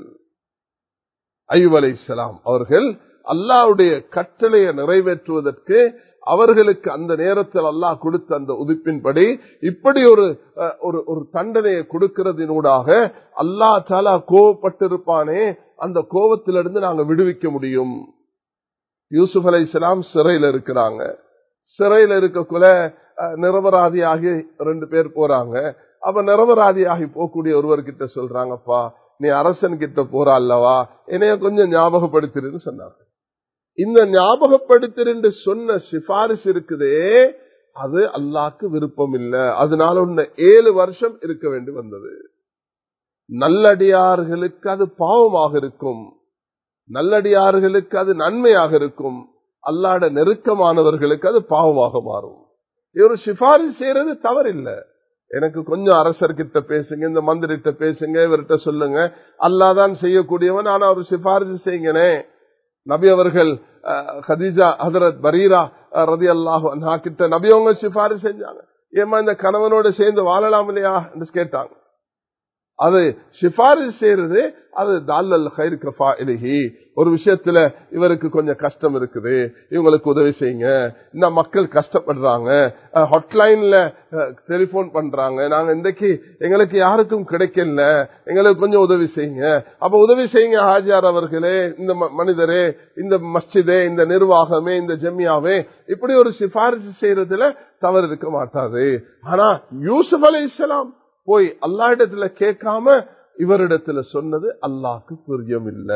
ஐயூப் அலை இஸ்லாம் அவர்கள் அல்லாவுடைய கட்டளையை நிறைவேற்றுவதற்கு அவர்களுக்கு அந்த நேரத்தில் அல்லாஹ் கொடுத்த அந்த உதிப்பின்படி இப்படி ஒரு ஒரு தண்டனையை கொடுக்கிறதினூடாக அல்லா தாலா கோவப்பட்டிருப்பானே அந்த கோவத்திலிருந்து நாங்க விடுவிக்க முடியும் யூசுப் அலை இஸ்லாம் சிறையில் இருக்கிறாங்க சிறையில் இருக்கக்குள்ள நிரபராதியாகி ரெண்டு பேர் போறாங்க அப்ப நிரபராதியாகி போகக்கூடிய ஒருவர்கிட்ட சொல்றாங்கப்பா நீ அரசன் கிட்ட போற அல்லவா என்னைய கொஞ்சம் ஞாபகப்படுத்திருன்னு சொன்னாங்க இந்த ஞாபகப்படுத்திருந்து சொன்ன சிபாரிசு இருக்குதே அது அல்லாக்கு விருப்பம் இல்லை அதனால உன்ன ஏழு வருஷம் இருக்க வேண்டி வந்தது நல்லடியார்களுக்கு அது பாவமாக இருக்கும் நல்லடியார்களுக்கு அது நன்மையாக இருக்கும் அல்லாட நெருக்கமானவர்களுக்கு அது பாவமாக மாறும் இவர் சிபாரிசு செய்யறது தவறில்லை எனக்கு கொஞ்சம் அரசர்கிட்ட பேசுங்க இந்த மந்திரிட்ட பேசுங்க இவர்கிட்ட சொல்லுங்க அல்லாதான் செய்யக்கூடியவன் ஆனா அவர் சிபாரிசு செய்யுங்கனே நபி அவர்கள் ஹதீஜா ஹதரத் பரீரா ரதி அல்லாஹு கிட்ட நபி அவங்க சிபாரிசு செஞ்சாங்க ஏமா இந்த கணவனோட சேர்ந்து வாழலாம் இல்லையா என்று கேட்டாங்க அது சிபாரிசு செய்யறது அது தால்லல் ஹைர் கஃபா இலகி ஒரு விஷயத்துல இவருக்கு கொஞ்சம் கஷ்டம் இருக்குது இவங்களுக்கு உதவி செய்யுங்க இந்த மக்கள் கஷ்டப்படுறாங்க ஹாட்லைன்ல டெலிபோன் பண்றாங்க நாங்க இன்றைக்கு எங்களுக்கு யாருக்கும் கிடைக்கல எங்களுக்கு கொஞ்சம் உதவி செய்யுங்க அப்ப உதவி செய்யுங்க ஹாஜியார் அவர்களே இந்த மனிதரே இந்த மஸ்ஜிதே இந்த நிர்வாகமே இந்த ஜெமியாவே இப்படி ஒரு சிபாரிசு செய்யறதுல தவறு இருக்க மாட்டாது ஆனா யூசுப் அலி இஸ்லாம் போய் அல்லா இடத்துல கேட்காம இவரிடத்துல சொன்னது அல்லாக்கு புரியம் இல்ல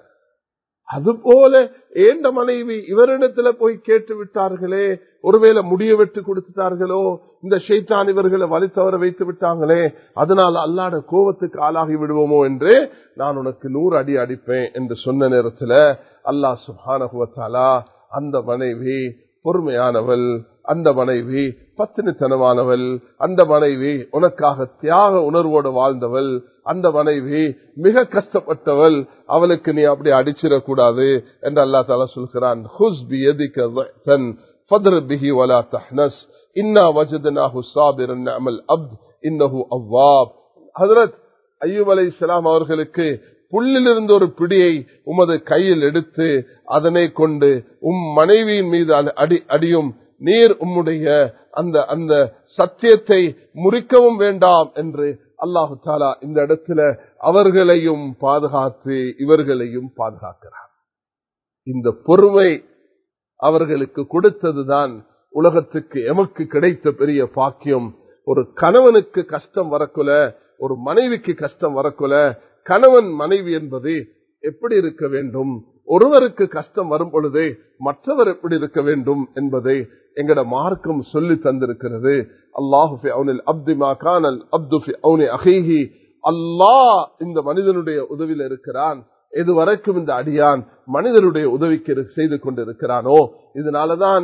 அதுபோல ஏண்ட மனைவி இவரிடத்துல போய் கேட்டு விட்டார்களே ஒருவேளை முடிய வெட்டு கொடுத்துட்டார்களோ இந்த ஷைத்தான் இவர்களை வழி தவற வைத்து விட்டாங்களே அதனால அல்லாட கோபத்துக்கு ஆளாகி விடுவோமோ என்று நான் உனக்கு நூறு அடி அடிப்பேன் என்று சொன்ன நேரத்துல அல்லாஹ் சுபானகுவத்தாலா அந்த மனைவி பொறுமையானவள் அந்த மனைவி பத்தினித்தனமானவள் அந்த மனைவி உனக்காக தியாக உணர்வோடு வாழ்ந்தவள் அந்த மனைவி மிக கஷ்டப்பட்டவள் அவளுக்கு நீ அப்படி அடிச்சிடக்கூடாது என்று அல்லா தாலா சொல்கிறான் ஹுஸ் பி எதிக்கன் فضر به ولا تحنس إنا وجدناه صابرا نعم العبد إنه أواب حضرت ஐயூப் அலை இஸ்லாம் அவர்களுக்கு புல்லிலிருந்து ஒரு பிடியை உமது கையில் எடுத்து அதனை கொண்டு உம் மனைவியின் மீது அடி அடியும் நீர் உம்முடைய அந்த அந்த சத்தியத்தை முறிக்கவும் வேண்டாம் என்று அல்லாஹு தாலா இந்த இடத்துல அவர்களையும் பாதுகாத்து இவர்களையும் பாதுகாக்கிறார் இந்த பொறுமை அவர்களுக்கு கொடுத்ததுதான் உலகத்துக்கு எமக்கு கிடைத்த பெரிய பாக்கியம் ஒரு கணவனுக்கு கஷ்டம் வரக்குல ஒரு மனைவிக்கு கஷ்டம் வரக்குல கணவன் மனைவி என்பது எப்படி இருக்க வேண்டும் ஒருவருக்கு கஷ்டம் வரும் பொழுது மற்றவர் எப்படி இருக்க வேண்டும் என்பதை எங்கட மார்க்கம் சொல்லி தந்திருக்கிறது அல்லாஹு அப்திமா கானல் அப்து அஹிஹி அல்லாஹ் இந்த மனிதனுடைய உதவியில் இருக்கிறான் எதுவரைக்கும் இந்த அடியான் மனிதனுடைய உதவிக்கு செய்து கொண்டிருக்கிறானோ இதனாலதான்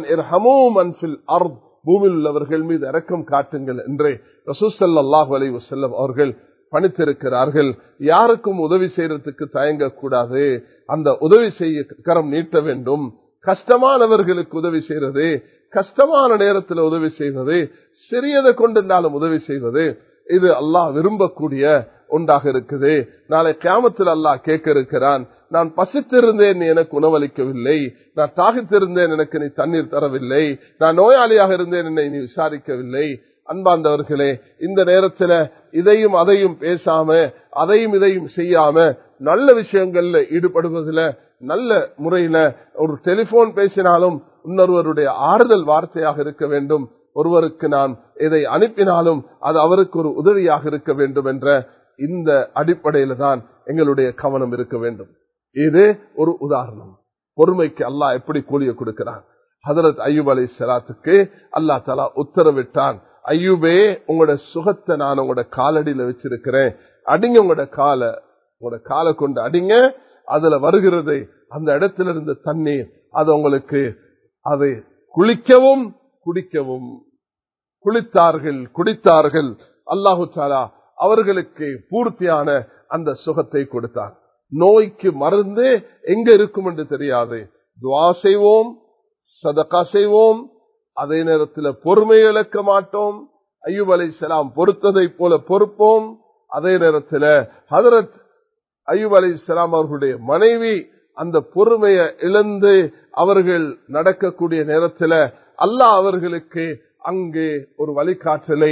பூமியில் உள்ளவர்கள் மீது இரக்கம் காட்டுங்கள் என்று ரசூசல்லாஹு அலி வசல்லம் அவர்கள் பணித்திருக்கிறார்கள் யாருக்கும் உதவி செய்யறதுக்கு தயங்கக்கூடாது அந்த உதவி செய்ய கரம் நீட்ட வேண்டும் கஷ்டமானவர்களுக்கு உதவி செய்யறது கஷ்டமான நேரத்தில் உதவி செய்வது சிறியதை கொண்டிருந்தாலும் உதவி செய்வது இது அல்லாஹ் விரும்பக்கூடிய உண்டாக இருக்குது நாளை கிராமத்தில் அல்லாஹ் கேட்க இருக்கிறான் நான் பசித்திருந்தேன் நீ எனக்கு உணவளிக்கவில்லை நான் தாகித்திருந்தேன் எனக்கு நீ தண்ணீர் தரவில்லை நான் நோயாளியாக இருந்தேன் என்னை நீ விசாரிக்கவில்லை அன்பாந்தவர்களே இந்த நேரத்துல இதையும் அதையும் பேசாம அதையும் இதையும் செய்யாம நல்ல விஷயங்கள்ல ஈடுபடுவதில் நல்ல முறையில ஒரு டெலிபோன் பேசினாலும் இன்னொருவருடைய ஆறுதல் வார்த்தையாக இருக்க வேண்டும் ஒருவருக்கு நான் இதை அனுப்பினாலும் அது அவருக்கு ஒரு உதவியாக இருக்க வேண்டும் என்ற இந்த அடிப்படையில தான் எங்களுடைய கவனம் இருக்க வேண்டும் இது ஒரு உதாரணம் பொறுமைக்கு அல்லாஹ் எப்படி கூலிய கொடுக்கிறான் ஹதரத் ஐயூப் அலி சலாத்துக்கு அல்லா தலா உத்தரவிட்டான் ஐயூபே உங்களோட சுகத்தை நான் உங்களோட காலடியில வச்சிருக்கிறேன் அடிங்க உங்களோட காலை உங்களோட காலை கொண்டு அடிங்க அதுல வருகிறது அந்த இடத்துல இருந்த தண்ணீர் அது உங்களுக்கு அதை குளிக்கவும் குடிக்கவும் குளித்தார்கள் குடித்தார்கள் அல்லாஹு சாலா அவர்களுக்கு பூர்த்தியான அந்த சுகத்தை கொடுத்தார் நோய்க்கு மருந்து எங்க இருக்கும் என்று தெரியாது துவா செய்வோம் சதக்கா செய்வோம் அதே நேரத்தில் பொறுமை இழக்க மாட்டோம் ஐயூப் அலை சலாம் பொறுத்ததை போல பொறுப்போம் அதே நேரத்தில் ஹதரத் ஐயூப் அலை சலாம் அவர்களுடைய மனைவி அந்த பொறுமையை இழந்து அவர்கள் நடக்கக்கூடிய நேரத்தில் அல்லாஹ் அவர்களுக்கு அங்கே ஒரு வழிகாட்டலை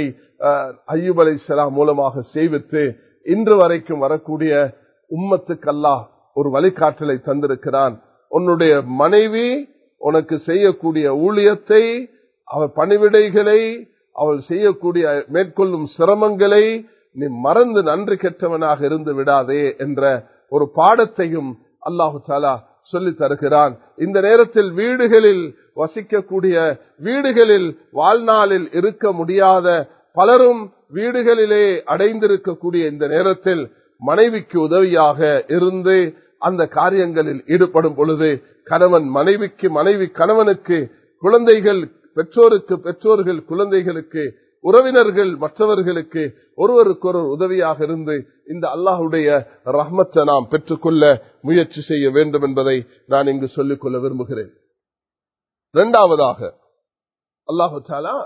ஐயூப் அலை சலாம் மூலமாக செய்வித்து இன்று வரைக்கும் வரக்கூடிய உம்மத்துக்கு அல்லாஹ் ஒரு வழிகாட்டலை தந்திருக்கிறான் உன்னுடைய மனைவி உனக்கு செய்யக்கூடிய ஊழியத்தை அவள் பணிவிடைகளை அவள் செய்யக்கூடிய மேற்கொள்ளும் சிரமங்களை நீ மறந்து நன்றி கெட்டவனாக இருந்து விடாதே என்ற ஒரு பாடத்தையும் அல்லாஹு தாலா சொல்லி தருகிறான் இந்த நேரத்தில் வீடுகளில் வசிக்கக்கூடிய வீடுகளில் வாழ்நாளில் இருக்க முடியாத பலரும் வீடுகளிலே அடைந்திருக்கக்கூடிய இந்த நேரத்தில் மனைவிக்கு உதவியாக இருந்து அந்த காரியங்களில் ஈடுபடும் பொழுது கணவன் மனைவிக்கு மனைவி கணவனுக்கு குழந்தைகள் பெற்றோருக்கு பெற்றோர்கள் குழந்தைகளுக்கு உறவினர்கள் மற்றவர்களுக்கு ஒருவருக்கொருவர் உதவியாக இருந்து இந்த அல்லாஹுடைய ரஹ்மத்தை நாம் பெற்றுக்கொள்ள முயற்சி செய்ய வேண்டும் என்பதை நான் இங்கு சொல்லிக் கொள்ள விரும்புகிறேன் இரண்டாவதாக அல்லாஹு தாலா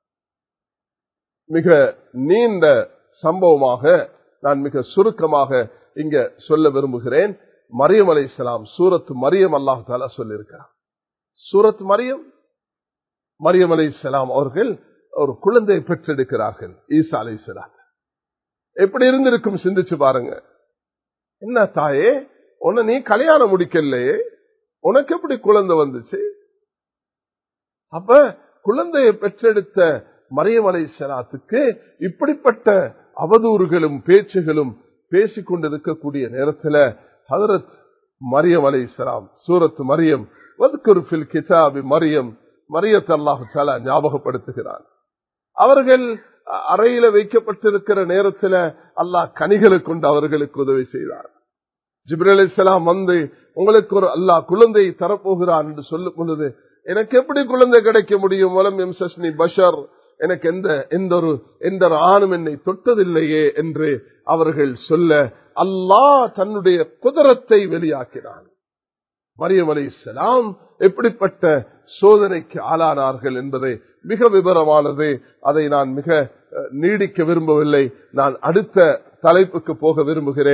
மிக நீண்ட சம்பவமாக நான் மிக சுருக்கமாக இங்க சொல்ல விரும்புகிறேன் மரியம் அலை இஸ்லாம் சூரத் மரியம் அல்லாஹு தாலா சொல்லியிருக்கிறார் சூரத் மரியம் மரியம் அலை இஸ்லாம் அவர்கள் ஒரு குழந்தையை பெற்றெடுக்கிறார்கள் ஈசா அலை இஸ்லாம் எப்படி இருந்திருக்கும் சிந்திச்சு பாருங்க என்ன தாயே உன்னை நீ கல்யாணம் முடிக்கலையே உனக்கு எப்படி குழந்தை வந்துச்சு அப்ப குழந்தையை பெற்றெடுத்த மரியம் அலை சலாத்துக்கு இப்படிப்பட்ட அவதூறுகளும் பேச்சுகளும் பேசிக் கொண்டிருக்கக்கூடிய நேரத்தில் ஹதரத் மரியம் அலை சலாம் சூரத் மரியம் வதுக்குருஃபில் கிதாபி மரியம் மரியத் அல்லாஹு சாலா ஞாபகப்படுத்துகிறார் அவர்கள் அறையில வைக்கப்பட்டிருக்கிற நேரத்தில் அல்லாஹ் கனிகளை கொண்டு அவர்களுக்கு உதவி செய்தார் ஜிப்ரல் இஸ்லாம் வந்து உங்களுக்கு ஒரு அல்லாஹ் குழந்தை தரப்போகிறான் என்று சொல்லும் பொழுது எனக்கு எப்படி குழந்தை கிடைக்க முடியும் மூலம் எம் சஸ்னி பஷர் எனக்கு எந்த எந்த ஒரு எந்த ஒரு ஆணும் என்னை தொட்டதில்லையே என்று அவர்கள் சொல்ல அல்லாஹ் தன்னுடைய குதிரத்தை வெளியாக்கினான் மரியம் அலி இஸ்லாம் எப்படிப்பட்ட சோதனைக்கு ஆளானார்கள் என்பதை மிக விவரமானது அதை நான் மிக நீடிக்க விரும்பவில்லை நான் அடுத்த தலைப்புக்கு போக விரும்புகிறேன்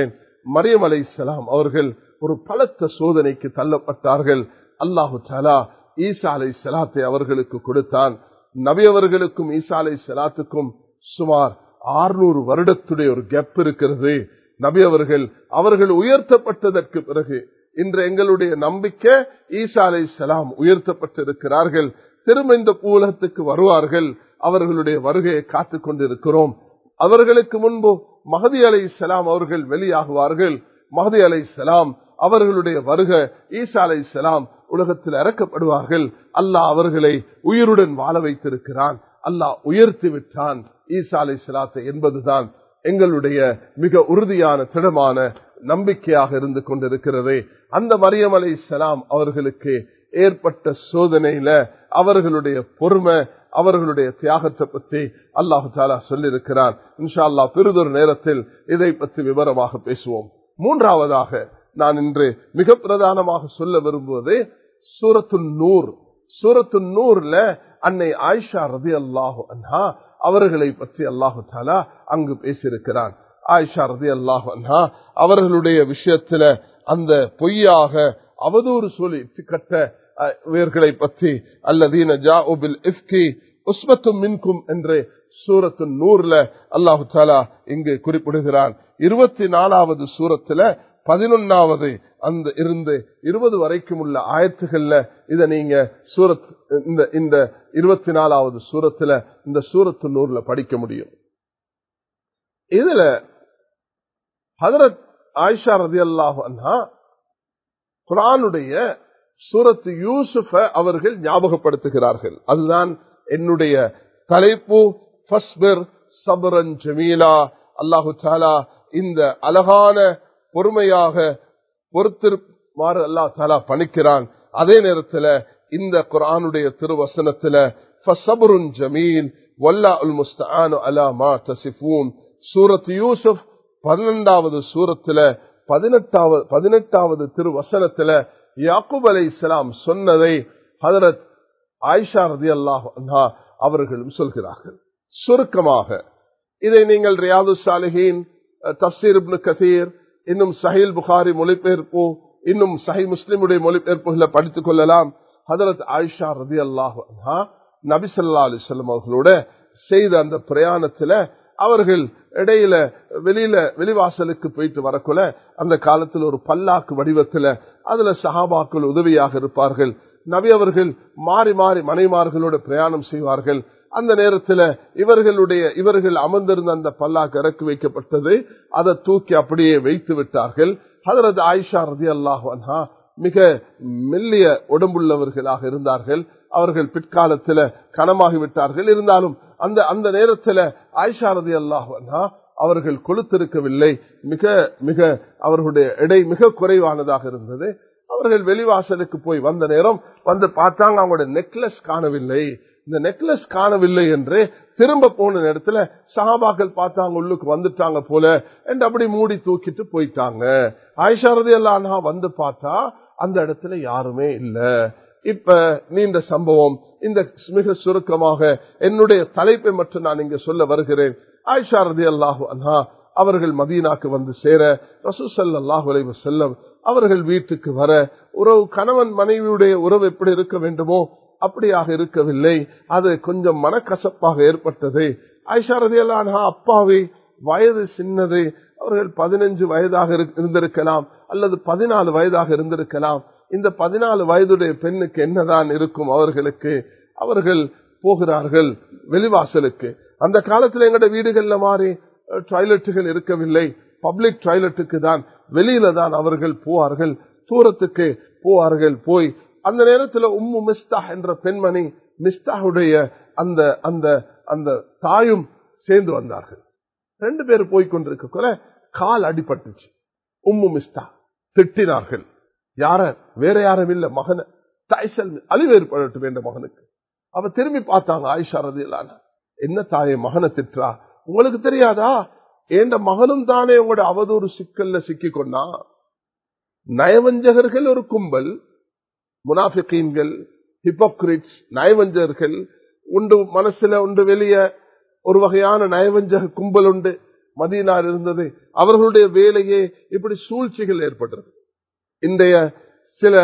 மரியம் அலை அவர்கள் ஒரு பலத்த சோதனைக்கு தள்ளப்பட்டார்கள் அல்லாஹு தாலா ஈசா அலை சலாத்தை அவர்களுக்கு கொடுத்தான் நபி அவர்களுக்கும் ஈசா அலை சலாத்துக்கும் சுமார் ஆறுநூறு வருடத்துடைய ஒரு கேப் இருக்கிறது நபி அவர்கள் அவர்கள் உயர்த்தப்பட்டதற்கு பிறகு இன்று எங்களுடைய நம்பிக்கை ஈசா அலை சலாம் உயர்த்தப்பட்டிருக்கிறார்கள் திரும்ப இந்த பூலகத்துக்கு வருவார்கள் அவர்களுடைய வருகையை காத்துக் கொண்டிருக்கிறோம் அவர்களுக்கு முன்பு மகதி அலை சலாம் அவர்கள் வெளியாகுவார்கள் மகதி அலை சலாம் அவர்களுடைய வருக ஈசா அலை சலாம் உலகத்தில் இறக்கப்படுவார்கள் அல்லாஹ் அவர்களை உயிருடன் வாழ வைத்திருக்கிறான் அல்லாஹ் உயர்த்தி விட்டான் ஈசா அலை சலாத்தை என்பதுதான் எங்களுடைய மிக உறுதியான திடமான நம்பிக்கையாக இருந்து கொண்டிருக்கிறது அந்த மரியம் அலை சலாம் அவர்களுக்கு ஏற்பட்ட சோதனையில அவர்களுடைய பொறுமை அவர்களுடைய தியாகத்தை பற்றி அல்லாஹு தாலா சொல்லியிருக்கிறார் இன்ஷா அல்லா பெரிதொரு நேரத்தில் இதை பற்றி விவரமாக பேசுவோம் மூன்றாவதாக நான் இன்று மிக பிரதானமாக சொல்ல விரும்புவது சூரத்து நூர் சூரத்து நூர்ல அன்னை ஆயிஷா ரதி அல்லாஹு அன்ஹா அவர்களை பற்றி அல்லாஹு தாலா அங்கு பேசியிருக்கிறான் ஆயிஷா ரதி அல்லாஹு அன்ஹா அவர்களுடைய விஷயத்துல அந்த பொய்யாக அவதூறு சொல்லி கட்ட இவர்களை பற்றி அல்லதீன ஜாஉபில் இஃப்கி உஸ்மத்தும் மின்கும் என்று சூரத்து நூறுல அல்லாஹு தாலா இங்கு குறிப்பிடுகிறான் இருபத்தி நாலாவது சூரத்துல பதினொன்னாவது அந்த இருந்து இருபது வரைக்கும் உள்ள ஆயத்துகள்ல இத நீங்க சூரத் இந்த இந்த இருபத்தி நாலாவது சூரத்துல இந்த சூரத்து நூறுல படிக்க முடியும் இதுல ஹதரத் ஆயிஷா ரதி அல்லாஹ் குரானுடைய சூரத்து யூசுஃப அவர்கள் ஞாபகப்படுத்துகிறார்கள் அதுதான் என்னுடைய தலைப்பு சபரன் ஜமீலா அல்லாஹு தாலா இந்த அழகான பொறுமையாக பொறுத்திருமாறு அல்லா தாலா பணிக்கிறான் அதே நேரத்தில் இந்த குரானுடைய திருவசனத்துல ஃபசபருன் ஜமீல் வல்லா உல் முஸ்தானு அலா மா தசிஃபூன் சூரத் யூசுப் பன்னெண்டாவது சூரத்துல பதினெட்டாவது பதினெட்டாவது திருவசனத்துல யாக்கூப் அலை இஸ்லாம் சொன்னதை ஹதரத் ஆயிஷா ரதி அல்லாஹ் அவர்களும் சொல்கிறார்கள் சுருக்கமாக இதை நீங்கள் ரியாது சாலிஹீன் தப்சீர் இப்னு கசீர் இன்னும் சஹில் புகாரி மொழிபெயர்ப்பு இன்னும் சஹி முஸ்லிமுடைய மொழிபெயர்ப்புகளை படித்துக் கொள்ளலாம் ஹதரத் ஆயிஷா ரதி அல்லாஹ் நபிசல்லா அலிசல்லம் அவர்களோட செய்த அந்த பிரயாணத்துல அவர்கள் இடையில வெளியில வெளிவாசலுக்கு போயிட்டு வரக்குள்ள அந்த காலத்தில் ஒரு பல்லாக்கு வடிவத்துல அதுல சஹாபாக்கள் உதவியாக இருப்பார்கள் நபி அவர்கள் மாறி மாறி மனைமார்களோட பிரயாணம் செய்வார்கள் அந்த நேரத்தில் இவர்களுடைய இவர்கள் அமர்ந்திருந்த அந்த பல்லாக்கு இறக்கி வைக்கப்பட்டது அதை தூக்கி அப்படியே வைத்து விட்டார்கள் ஹதரத் ஆயிஷா ரதி அல்லாஹா மிக மெல்லிய உடம்புள்ளவர்களாக இருந்தார்கள் அவர்கள் பிற்காலத்தில் கனமாகிவிட்டார்கள் இருந்தாலும் அந்த அந்த நேரத்தில் ஆயிஷா ரதி அல்லாஹா அவர்கள் கொளுத்திருக்கவில்லை மிக மிக அவர்களுடைய எடை மிக குறைவானதாக இருந்தது அவர்கள் வெளிவாசலுக்கு போய் வந்த நேரம் வந்து பார்த்தாங்க அவங்களோட நெக்லஸ் காணவில்லை இந்த நெக்லஸ் காணவில்லை என்று திரும்ப போன நேரத்துல சஹாபாக்கள் பார்த்தாங்க உள்ளுக்கு வந்துட்டாங்க போல என்று அப்படி மூடி தூக்கிட்டு போயிட்டாங்க ஆயிஷாரதி எல்லாம் வந்து பார்த்தா அந்த இடத்துல யாருமே இல்ல இப்ப நீண்ட சம்பவம் இந்த மிக சுருக்கமாக என்னுடைய தலைப்பை மட்டும் நான் இங்க சொல்ல வருகிறேன் ஆயிஷா ரதி அல்லாஹு அன்ஹா அவர்கள் மதீனாக்கு வந்து சேர ரசூசல் அல்லாஹு செல்லம் அவர்கள் வீட்டுக்கு வர உறவு கணவன் மனைவியுடைய உறவு எப்படி இருக்க வேண்டுமோ அப்படியாக இருக்கவில்லை அது கொஞ்சம் மனக்கசப்பாக ஏற்பட்டது ஐஷா ரதியல்லானா அப்பாவை வயது சின்னது அவர்கள் பதினஞ்சு வயதாக இருந்திருக்கலாம் அல்லது பதினாலு வயதாக இருந்திருக்கலாம் இந்த பதினாலு வயதுடைய பெண்ணுக்கு என்னதான் இருக்கும் அவர்களுக்கு அவர்கள் போகிறார்கள் வெளிவாசலுக்கு அந்த காலத்தில் எங்கட வீடுகள்ல மாறி டாய்லெட்டுகள் இருக்கவில்லை பப்ளிக் டாய்லெட்டுக்கு தான் வெளியில தான் அவர்கள் போவார்கள் தூரத்துக்கு போவார்கள் போய் அந்த நேரத்தில் உம்மு மிஸ்தா என்ற பெண்மணி மிஸ்தாவுடைய அந்த அந்த அந்த தாயும் சேர்ந்து வந்தார்கள் ரெண்டு பேர் போய்கொண்டிருக்க கால் அடிபட்டுச்சு உம்மு மிஸ்தா திட்டினார்கள் யார வேற யாரும் இல்ல மகனை தாய்சல் அழிவு ஏற்படட்டும் என்ற மகனுக்கு அவ திரும்பி பார்த்தாங்க ஆயிஷா ரதியிலான என்ன தாயை மகனை திட்டா உங்களுக்கு தெரியாதா ஏண்ட மகனும் தானே உங்களோட அவதூறு சிக்கல்ல சிக்கி கொண்டா நயவஞ்சகர்கள் ஒரு கும்பல் முனாஃபிகீன்கள் ஹிப்போக்ரிட்ஸ் நயவஞ்சகர்கள் உண்டு மனசுல உண்டு வெளிய ஒரு வகையான நயவஞ்சக கும்பல் உண்டு மதியனார் இருந்தது அவர்களுடைய வேலையே இப்படி சூழ்ச்சிகள் ஏற்பட்டது இன்றைய சில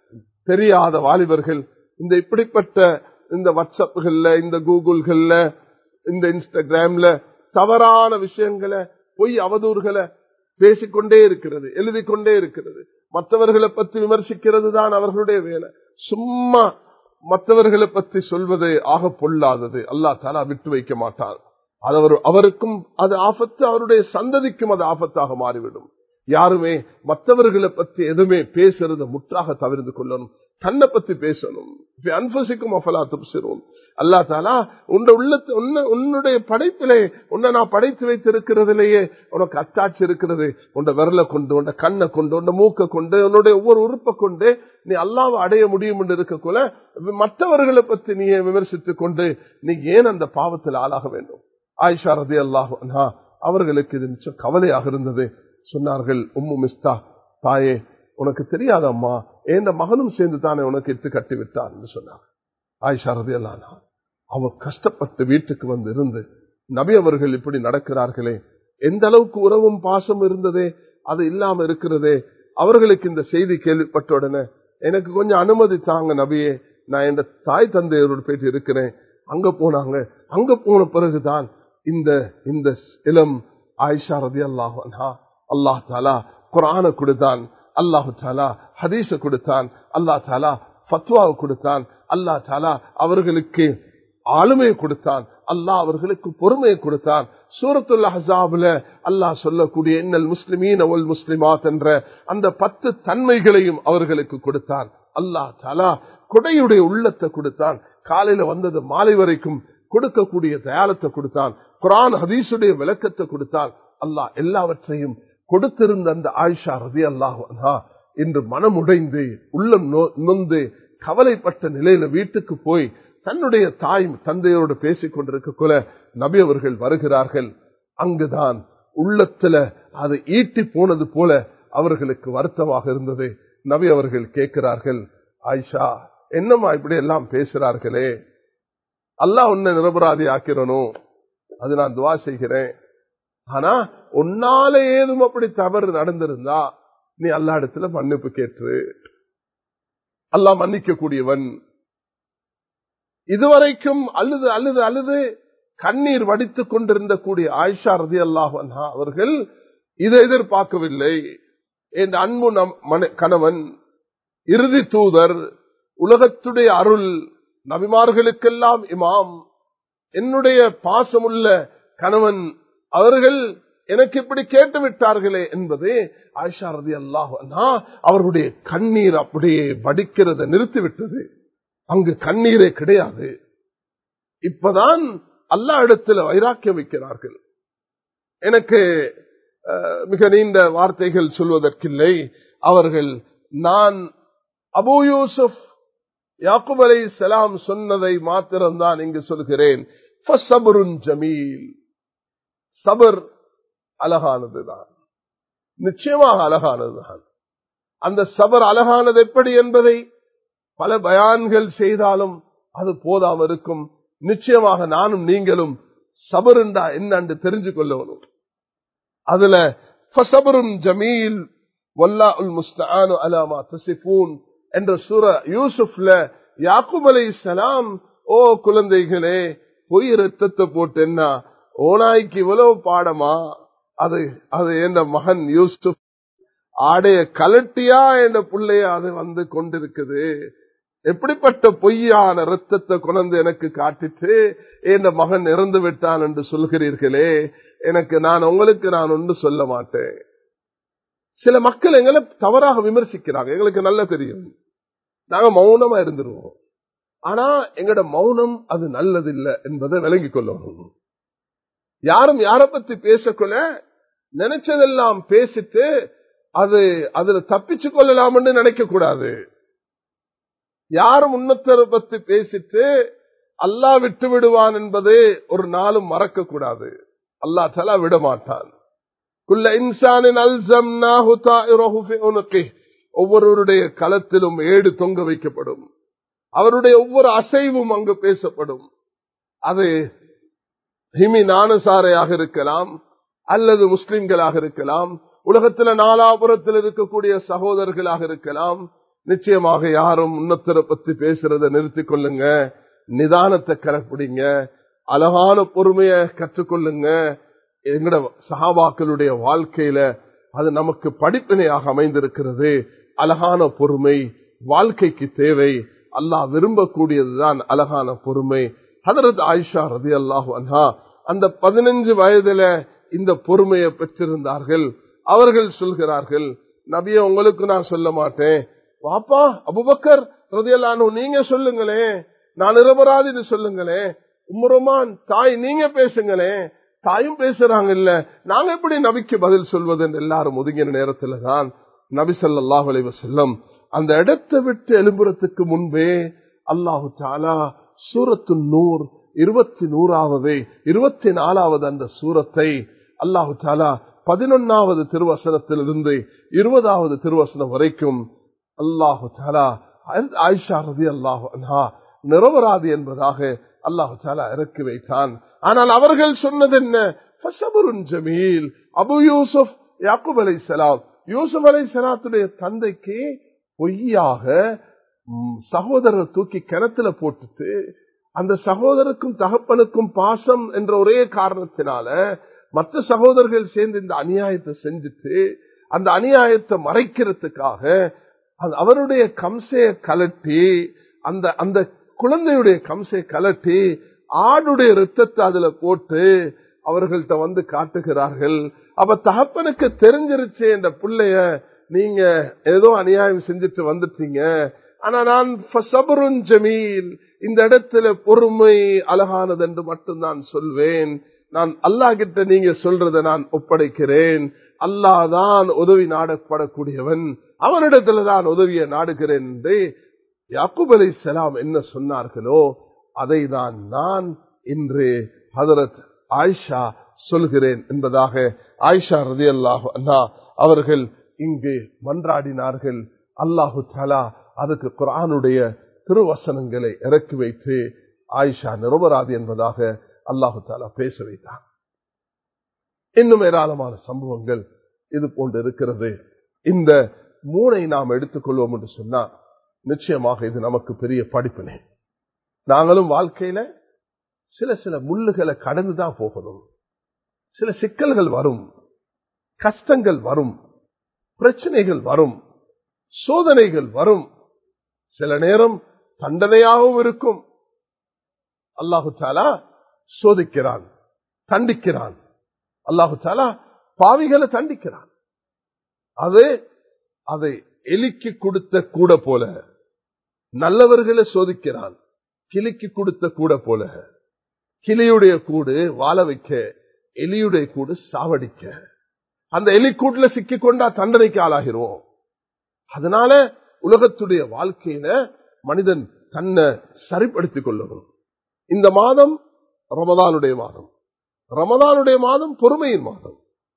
தெரியாத வாலிபர்கள் இந்த இப்படிப்பட்ட இந்த வாட்ஸ்அப்புகள்ல இந்த கூகுள்கள்ல இந்த இன்ஸ்டாகிராம்ல தவறான விஷயங்களை பொய் அவதூறுகளை பேசிக்கொண்டே இருக்கிறது எழுதி கொண்டே இருக்கிறது மற்றவர்களை பற்றி விமர்சிக்கிறது தான் அவர்களுடைய வேலை சும்மா மற்றவர்களை பற்றி சொல்வது ஆக பொல்லாதது அல்லா தாலா விட்டு வைக்க மாட்டார் அது அவர் அவருக்கும் அது ஆபத்து அவருடைய சந்ததிக்கும் அது ஆபத்தாக மாறிவிடும் யாருமே மற்றவர்களை பற்றி எதுவுமே பேசுறத முற்றாக தவிர்த்து கொள்ளணும் தன்னை பத்தி பேசணும் அன்பசிக்கும் அஃபலா துப்சிரும் அல்லா தாலா உன் உள்ளத்தை உன்னுடைய படைப்பிலே உன்னை நான் படைத்து வைத்திருக்கிறதுலேயே உனக்கு அத்தாட்சி இருக்கிறது உன்னை விரலை கொண்டு உன்னை கண்ணை கொண்டு உன்னை மூக்க கொண்டு உன்னுடைய ஒவ்வொரு உறுப்பை கொண்டு நீ அல்லாவை அடைய முடியும் என்று இருக்கக்குள்ள மற்றவர்களை பற்றி நீ விமர்சித்துக் கொண்டு நீ ஏன் அந்த பாவத்தில் ஆளாக வேண்டும் ஆயிஷா ரதி அல்லாஹ் அவர்களுக்கு இது நிச்சயம் கவலையாக இருந்தது சொன்னார்கள் உம்மு மிஸ்தா தாயே உனக்கு தெரியாத அம்மா எந்த மகனும் சேர்ந்து தானே உனக்கு இட்டு கட்டி விட்டார் என்று சொன்னார் ஆயிஷா ரதி அல்லானா அவர் கஷ்டப்பட்டு வீட்டுக்கு வந்து இருந்து நபி அவர்கள் இப்படி நடக்கிறார்களே எந்த அளவுக்கு உறவும் பாசம் இருந்ததே அது இல்லாம இருக்கிறதே அவர்களுக்கு இந்த செய்தி கேள்விப்பட்ட உடனே எனக்கு கொஞ்சம் அனுமதி தாங்க நபியே நான் என் தாய் தந்தையரோடு போயிட்டு இருக்கிறேன் அங்க போனாங்க அங்க போன பிறகுதான் இந்த இந்த இளம் ஆயிஷா ரதி அல்லாஹ் அல்லாஹ் தாலா குரான கொடுத்தான் அல்லாஹு தாலா ஹதீஸ கொடுத்தான் அல்லா தாலா ஃபத்வாவை கொடுத்தான் அல்லா தாலா அவர்களுக்கு ஆளுமையை கொடுத்தான் அல்லாஹ் அவர்களுக்கு பொறுமையை கொடுத்தான் சூரத்துல் ஹசாபுல அல்லாஹ் சொல்லக்கூடிய இன்னல் முஸ்லிமீன் அவள் முஸ்லிமாத் என்ற அந்த பத்து தன்மைகளையும் அவர்களுக்கு கொடுத்தான் அல்லாஹ் தாலா கொடையுடைய உள்ளத்தை கொடுத்தான் காலையில வந்தது மாலை வரைக்கும் கொடுக்கக்கூடிய தயாலத்தை கொடுத்தான் குரான் ஹதீசுடைய விளக்கத்தை கொடுத்தான் அல்லாஹ் எல்லாவற்றையும் கொடுத்திருந்த அந்த ஆயிஷா ரதி அல்லாஹ் இன்று மனம் உடைந்து உள்ளம் நொந்து கவலைப்பட்ட நிலையில வீட்டுக்கு போய் தன்னுடைய தாய் தந்தையோடு பேசிக் கொண்டிருக்க நபி அவர்கள் வருகிறார்கள் அங்குதான் உள்ளத்துல அது ஈட்டி போனது போல அவர்களுக்கு வருத்தமாக இருந்தது நபி அவர்கள் கேட்கிறார்கள் ஆயிஷா என்னம்மா இப்படி எல்லாம் பேசுறார்களே அல்லா உன்னை நிரபராதி ஆக்கிறனும் அது நான் துவா செய்கிறேன் ஆனா உன்னால ஏதும் அப்படி தவறு நடந்திருந்தா நீ அல்லா இடத்துல மன்னிப்பு கேட்டு அல்லா மன்னிக்க கூடியவன் இதுவரைக்கும் அழுது அழுது அழுது கண்ணீர் வடித்துக் கொண்டிருந்த கூடிய ஆயிஷா ரதி அல்லாஹ் அவர்கள் இதை எதிர்பார்க்கவில்லை என் அன்பு கணவன் இறுதி தூதர் உலகத்துடைய அருள் நபிமார்களுக்கெல்லாம் இமாம் என்னுடைய பாசமுள்ள கணவன் அவர்கள் எனக்கு இப்படி கேட்டு விட்டார்களே என்பது ஆயிஷா ரதி அல்லாஹ் அவர்களுடைய கண்ணீர் அப்படியே வடிக்கிறத நிறுத்திவிட்டது அங்கு கண்ணீரே கிடையாது இப்பதான் அல்லா இடத்துல வைராக்கியம் வைக்கிறார்கள் எனக்கு மிக நீண்ட வார்த்தைகள் சொல்வதற்கில்லை அவர்கள் நான் அபு யூசுப் யாக்குப் அலை சலாம் சொன்னதை மாத்திரம்தான் இங்கு சொல்கிறேன் ஜமீல் சபர் அழகானதுதான் நிச்சயமாக அழகானதுதான் அந்த சபர் அழகானது எப்படி என்பதை பல பயான்கள் செய்தாலும் அது போதாம இருக்கும் நிச்சயமாக நானும் நீங்களும் சபருண்டா என்னன்னு தெரிஞ்சு கொள்ளணும் அதுல ஜமீல் வல்லா உல் முஸ்தானு அலாமா தசிபூன் என்ற சூர யூசுப்ல யாக்குப் அலை சலாம் ஓ குழந்தைகளே பொய் ரத்தத்தை போட்டு என்ன ஓனாய்க்கு இவ்வளவு பாடமா அது அது என்ற மகன் யூசுப் ஆடைய கலட்டியா என்ற பிள்ளைய அது வந்து கொண்டிருக்குது எப்படிப்பட்ட பொய்யான ரத்தத்தை கொண்டு எனக்கு காட்டிட்டு என் மகன் இறந்து விட்டான் என்று சொல்கிறீர்களே எனக்கு நான் உங்களுக்கு நான் ஒன்று சொல்ல மாட்டேன் சில மக்கள் எங்களை தவறாக விமர்சிக்கிறாங்க எங்களுக்கு நல்லா தெரியும் நாங்க மௌனமா இருந்துருவோம் ஆனா எங்கட மௌனம் அது நல்லதில்லை என்பதை விளங்கிக் கொள்ளணும் யாரும் யார பத்தி பேசக்கொள்ள நினைச்சதெல்லாம் பேசிட்டு அது அதுல தப்பிச்சு கொள்ளலாம்னு நினைக்க கூடாது யாரும் உன்னத்தரை பத்தி பேசிட்டு அல்லா விட்டு விடுவான் என்பது ஒரு நாளும் மறக்க கூடாது அல்லா தலா விட மாட்டான் குல்ல இன்சானின் அல்சம் ஒவ்வொருவருடைய களத்திலும் ஏடு தொங்க வைக்கப்படும் அவருடைய ஒவ்வொரு அசைவும் அங்கு பேசப்படும் அது ஹிமி நானசாரையாக இருக்கலாம் அல்லது முஸ்லிம்களாக இருக்கலாம் உலகத்துல நாலாபுரத்தில் இருக்கக்கூடிய சகோதரர்களாக இருக்கலாம் நிச்சயமாக யாரும் உன்னத்தரை பத்தி பேசுறத நிறுத்திக் கொள்ளுங்க நிதானத்தை கடைப்பிடிங்க அழகான பொறுமைய கற்றுக்கொள்ளுங்க எங்கட சகாபாக்களுடைய வாழ்க்கையில அது நமக்கு படிப்பினையாக அமைந்திருக்கிறது அழகான பொறுமை வாழ்க்கைக்கு தேவை அல்லாஹ் விரும்பக்கூடியதுதான் அழகான பொறுமை ஹதரத் ஆயிஷா ரதி அல்லாஹு அன்ஹா அந்த பதினஞ்சு வயதுல இந்த பொறுமையை பெற்றிருந்தார்கள் அவர்கள் சொல்கிறார்கள் நபிய உங்களுக்கு நான் சொல்ல மாட்டேன் வாப்பா அபுபக்கர் ரதியல்லானு நீங்க சொல்லுங்களேன் நான் நிரபராதின்னு சொல்லுங்களேன் உம்மருமான் தாய் நீங்க பேசுங்களேன் தாயும் பேசுறாங்க இல்ல நாங்க எப்படி நபிக்கு பதில் சொல்வதுன்னு எல்லாரும் ஒதுங்கின நேரத்துல தான் நபி ஸல்லல்லாஹு அலைஹி வஸல்லம் அந்த இடத்தை விட்டு எழும்புறதுக்கு முன்பே அல்லாஹு தாலா சூரத்து நூர் இருபத்தி நூறாவது இருபத்தி நாலாவது அந்த சூரத்தை அல்லாஹு தாலா பதினொன்னாவது திருவசனத்திலிருந்து இருபதாவது திருவசனம் வரைக்கும் அல்லாஹு தாலா ஆயிஷா ரதி அல்லாஹு அன்ஹா நிரபராதி என்பதாக அல்லாஹு தாலா இறக்கி வைத்தான் ஆனால் அவர்கள் சொன்னது என்ன ஃபஸபருன் ஜமீல் அபு யூசுப் யாக்கூப் அலை சலாம் யூசுப் அலை சலாத்துடைய தந்தைக்கு பொய்யாக ம், சகோதரர் தூக்கி கிணத்துல போட்டுட்டு அந்த சகோதரருக்கும் தகப்பனுக்கும் பாசம் என்ற ஒரே காரணத்தினால மற்ற சகோதரர்கள் சேர்ந்து இந்த அநியாயத்தை செஞ்சுட்டு அந்த அநியாயத்தை மறைக்கிறதுக்காக அது அவருடைய கம்சைய கலட்டி அந்த அந்த குழந்தையுடைய கம்சையை கலட்டி ஆடுடைய ரத்தத்தை அதுல போட்டு அவர்கள்ட்ட வந்து காட்டுகிறார்கள் அப்ப தகப்பனுக்கு தெரிஞ்சிருச்சு இந்த பிள்ளைய நீங்க ஏதோ அநியாயம் செஞ்சுட்டு வந்துட்டீங்க ஆனா நான் ஃபஸபருன் ஜமீல் இந்த இடத்துல பொறுமை அழகானது என்று மட்டும்தான் சொல்வேன் நான் அல்லாஹ் கிட்ட நீங்க சொல்றதை நான் ஒப்படைக்கிறேன் அல்லாஹ் தான் உதவி நாடப்படக்கூடியவன் அவனிடத்துல தான் உதவியை நாடுகிறேன் என்று யாக்கூப் அலை சலாம் என்ன சொன்னார்களோ அதை தான் நான் இன்று ஹதரத் ஆயிஷா சொல்கிறேன் என்பதாக ஆயிஷா ரதி அல்லாஹு அண்ணா அவர்கள் இங்கு மன்றாடினார்கள் அல்லாஹு தாலா அதுக்கு குரானுடைய திருவசனங்களை இறக்கி வைத்து ஆயிஷா நிரபராதி என்பதாக அல்லாஹு தாலா பேச வைத்தார் இன்னும் ஏராளமான சம்பவங்கள் இது போன்று இருக்கிறது இந்த மூனை நாம் எடுத்துக்கொள்வோம் என்று சொன்னால் நிச்சயமாக இது நமக்கு பெரிய படிப்பினை நாங்களும் வாழ்க்கையில சில சில முள்ளுகளை கடந்துதான் போகணும் சில சிக்கல்கள் வரும் கஷ்டங்கள் வரும் பிரச்சனைகள் வரும் சோதனைகள் வரும் சில நேரம் தண்டனையாகவும் இருக்கும் அல்லாஹு தாலா சோதிக்கிறான் தண்டிக்கிறான் அல்லாஹு தாலா பாவிகளை தண்டிக்கிறான் அது அதை எலிக்கு கொடுத்த கூட போல நல்லவர்களை சோதிக்கிறான் கிளிக்கு கொடுத்த கூட போல கிளியுடைய கூடு வாழ வைக்க எலியுடைய கூடு சாவடிக்க அந்த எலிக்கூட்டுல சிக்கிக் கொண்டா தண்டனைக்கு ஆளாகிறோம் அதனால உலகத்துடைய வாழ்க்கையில மனிதன் தன்னை சரிப்படுத்திக் கொள்ளணும் இந்த மாதம் ரமதானுடைய மாதம் ரமதானுடைய மாதம் பொறுமையின் மாதம்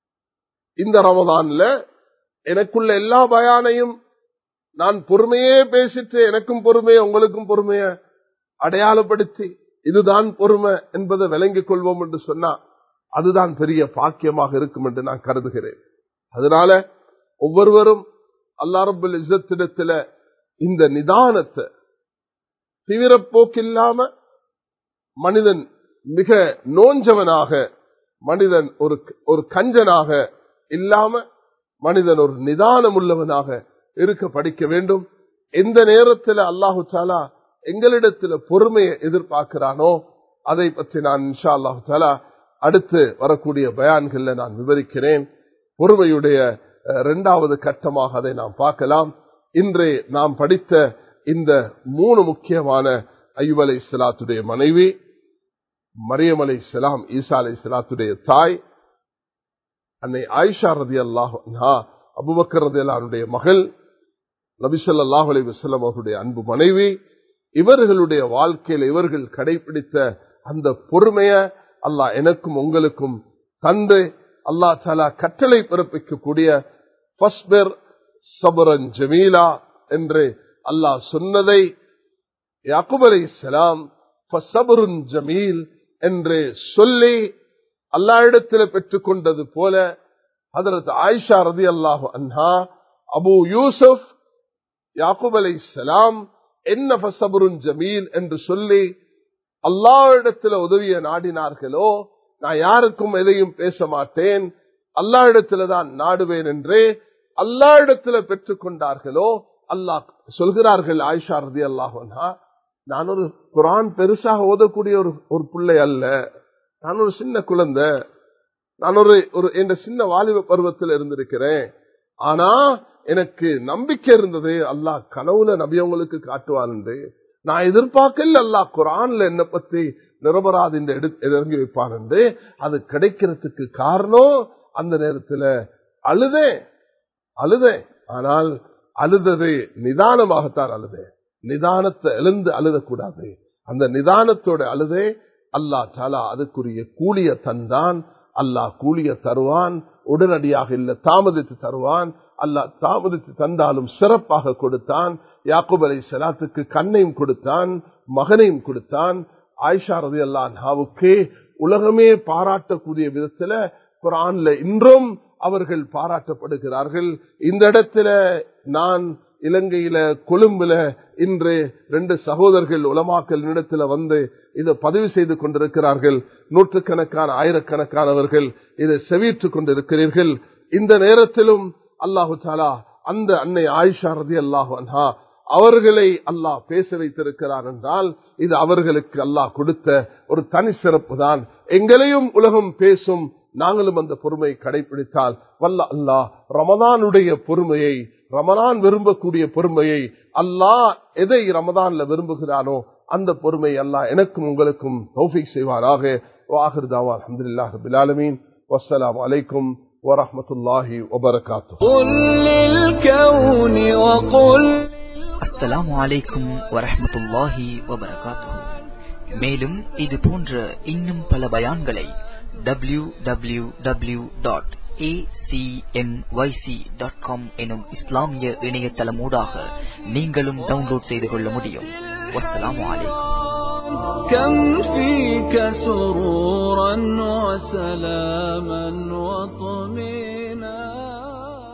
இந்த ரமதான்ல எனக்குள்ள எல்லா பயானையும் நான் பொறுமையே பேசிட்டு எனக்கும் பொறுமைய உங்களுக்கும் பொறுமைய அடையாளப்படுத்தி இதுதான் பொறுமை என்பதை விளங்கிக் கொள்வோம் என்று சொன்னா அதுதான் பெரிய பாக்கியமாக இருக்கும் என்று நான் கருதுகிறேன் அதனால ஒவ்வொருவரும் அல்லா ரபுல் இசத்திடத்துல இந்த நிதானத்தை தீவிரப்போக்கில்லாம மனிதன் மிக நோஞ்சவனாக மனிதன் ஒரு ஒரு கஞ்சனாக இல்லாம மனிதன் ஒரு நிதானம் உள்ளவனாக இருக்க படிக்க வேண்டும் எந்த நேரத்தில் அல்லாஹு தாலா எங்களிடத்துல பொறுமையை எதிர்பார்க்கிறானோ அதை பற்றி நான் இன்ஷா அல்லாஹு தாலா அடுத்து வரக்கூடிய பயான்கள்ல நான் விவரிக்கிறேன் பொறுமையுடைய இரண்டாவது கட்டமாக அதை நாம் பார்க்கலாம் இன்று நாம் படித்த இந்த மூணு முக்கியமான ஐயூப் அலை சலாத்துடைய மனைவி மரியம் அலை சலாம் ஈசா அலை சலாத்துடைய தாய் அன்னை ஆயிஷா ரதி அல்லாஹ் அபுபக்கர் ரதி அல்லாருடைய மகள் நபிசல்லாஹ் அலி வசலம் அவருடைய அன்பு மனைவி இவர்களுடைய வாழ்க்கையில் இவர்கள் கடைபிடித்த அந்த பொறுமைய அல்லாஹ் எனக்கும் உங்களுக்கும் தந்து அல்லா தாலா கட்டளை பிறப்பிக்கக்கூடிய சபரன் ஜமீலா என்று அல்லாஹ் சொன்னதை யாக்குப் அலை சலாம் ஜமீல் என்று சொல்லி அல்லா இடத்துல பெற்றுக்கொண்டது போல ஹதரத் ஆயிஷா ரதி அல்லாஹு அன்ஹா அபு யூசுப் யாக்கூப் அலை சலாம் என்ன ஃபசபுருன் ஜமீல் என்று சொல்லி அல்லாஹ்விடத்துல உதவிய நாடினார்களோ நான் யாருக்கும் எதையும் பேச மாட்டேன் அல்லா இடத்துல தான் நாடுவேன் என்று அல்லா இடத்துல பெற்றுக் கொண்டார்களோ அல்லாஹ் சொல்கிறார்கள் ஆயிஷா ரதி அல்லாஹா நான் ஒரு குரான் பெருசாக ஓதக்கூடிய ஒரு ஒரு பிள்ளை அல்ல நான் ஒரு சின்ன குழந்தை நான் ஒரு ஒரு என்ற சின்ன வாலிப பருவத்தில் இருந்திருக்கிறேன் ஆனா எனக்கு நம்பிக்கை இருந்தது அல்லாஹ் கனவுல நபியவங்களுக்கு காட்டுவான் என்று நான் எதிர்பார்க்கல அல்லாஹ் குரான்ல என்ன பத்தி நிரபராது இந்த இறங்கி வைப்பான் என்று அது கிடைக்கிறதுக்கு காரணம் அந்த நேரத்தில் அழுதேன் அழுதேன் ஆனால் அழுதது நிதானமாகத்தான் அழுதேன் நிதானத்தை எழுந்து அழுதக்கூடாது அந்த நிதானத்தோட அழுதே அல்லாஹ் சாலா அதுக்குரிய கூலிய தந்தான் அல்லாஹ் கூலிய தருவான் உடனடியாக இல்ல தாமதித்து தருவான் அல்லாஹ் தாமதித்து தந்தாலும் சிறப்பாக கொடுத்தான் யாக்குப் அலை சலாத்துக்கு கண்ணையும் கொடுத்தான் மகனையும் கொடுத்தான் ஆயிஷா ரதி அல்லாஹாவுக்கு உலகமே பாராட்டக்கூடிய விதத்துல குரான்ல இன்றும் அவர்கள் பாராட்டப்படுகிறார்கள் இந்த இடத்துல நான் இலங்கையில கொழும்புல இன்று ரெண்டு சகோதரர்கள் உலமாக்கல் இடத்துல வந்து இதை பதிவு செய்து கொண்டிருக்கிறார்கள் நூற்றுக்கணக்கான ஆயிரக்கணக்கானவர்கள் இதை செவிற்றுக் கொண்டிருக்கிறீர்கள் இந்த நேரத்திலும் அல்லாஹு தாலா அந்த அன்னை ஆயிஷா ரதி அல்லாஹு அன்ஹா அவர்களை அல்லாஹ் பேச வைத்திருக்கிறார் என்றால் இது அவர்களுக்கு அல்லாஹ் கொடுத்த ஒரு தனி சிறப்பு தான் எங்களையும் உலகம் பேசும் நாங்களும் அந்த பொறுமையை கடைபிடித்தால் வல்ல அல்லாஹ் ரமதானுடைய பொறுமையை ரமதான் விரும்பக்கூடிய பொறுமையை அல்லாஹ் எதை ரமதான்ல விரும்புகிறானோ அந்த பொறுமை அல்லாஹ் எனக்கும் உங்களுக்கும் தௌஃபிக் செய்வாராக வாஹிர் தாவா அஹமதுல்லாஹ் பிலாலமீன் வஸ்ஸலாம் அலைக்கும் வரஹமத்துல்லாஹி வபரகாத்து قل للكون وقل அஸ்ஸலாமு அலைக்கும் வரஹ்மத்துல்லாஹி வபரகாத்துஹு மேலும் இது போன்ற இன்னும் பல பயான்களை டபிள்யூ டபிள்யூ டபிள்யூ டாட் எனும் இஸ்லாமிய இணையதளமூடாக நீங்களும் டவுன்லோட் செய்து கொள்ள முடியும் வஸ்ஸலாமு அலைக்கும் كم فيك سرورا وسلاما وطمينا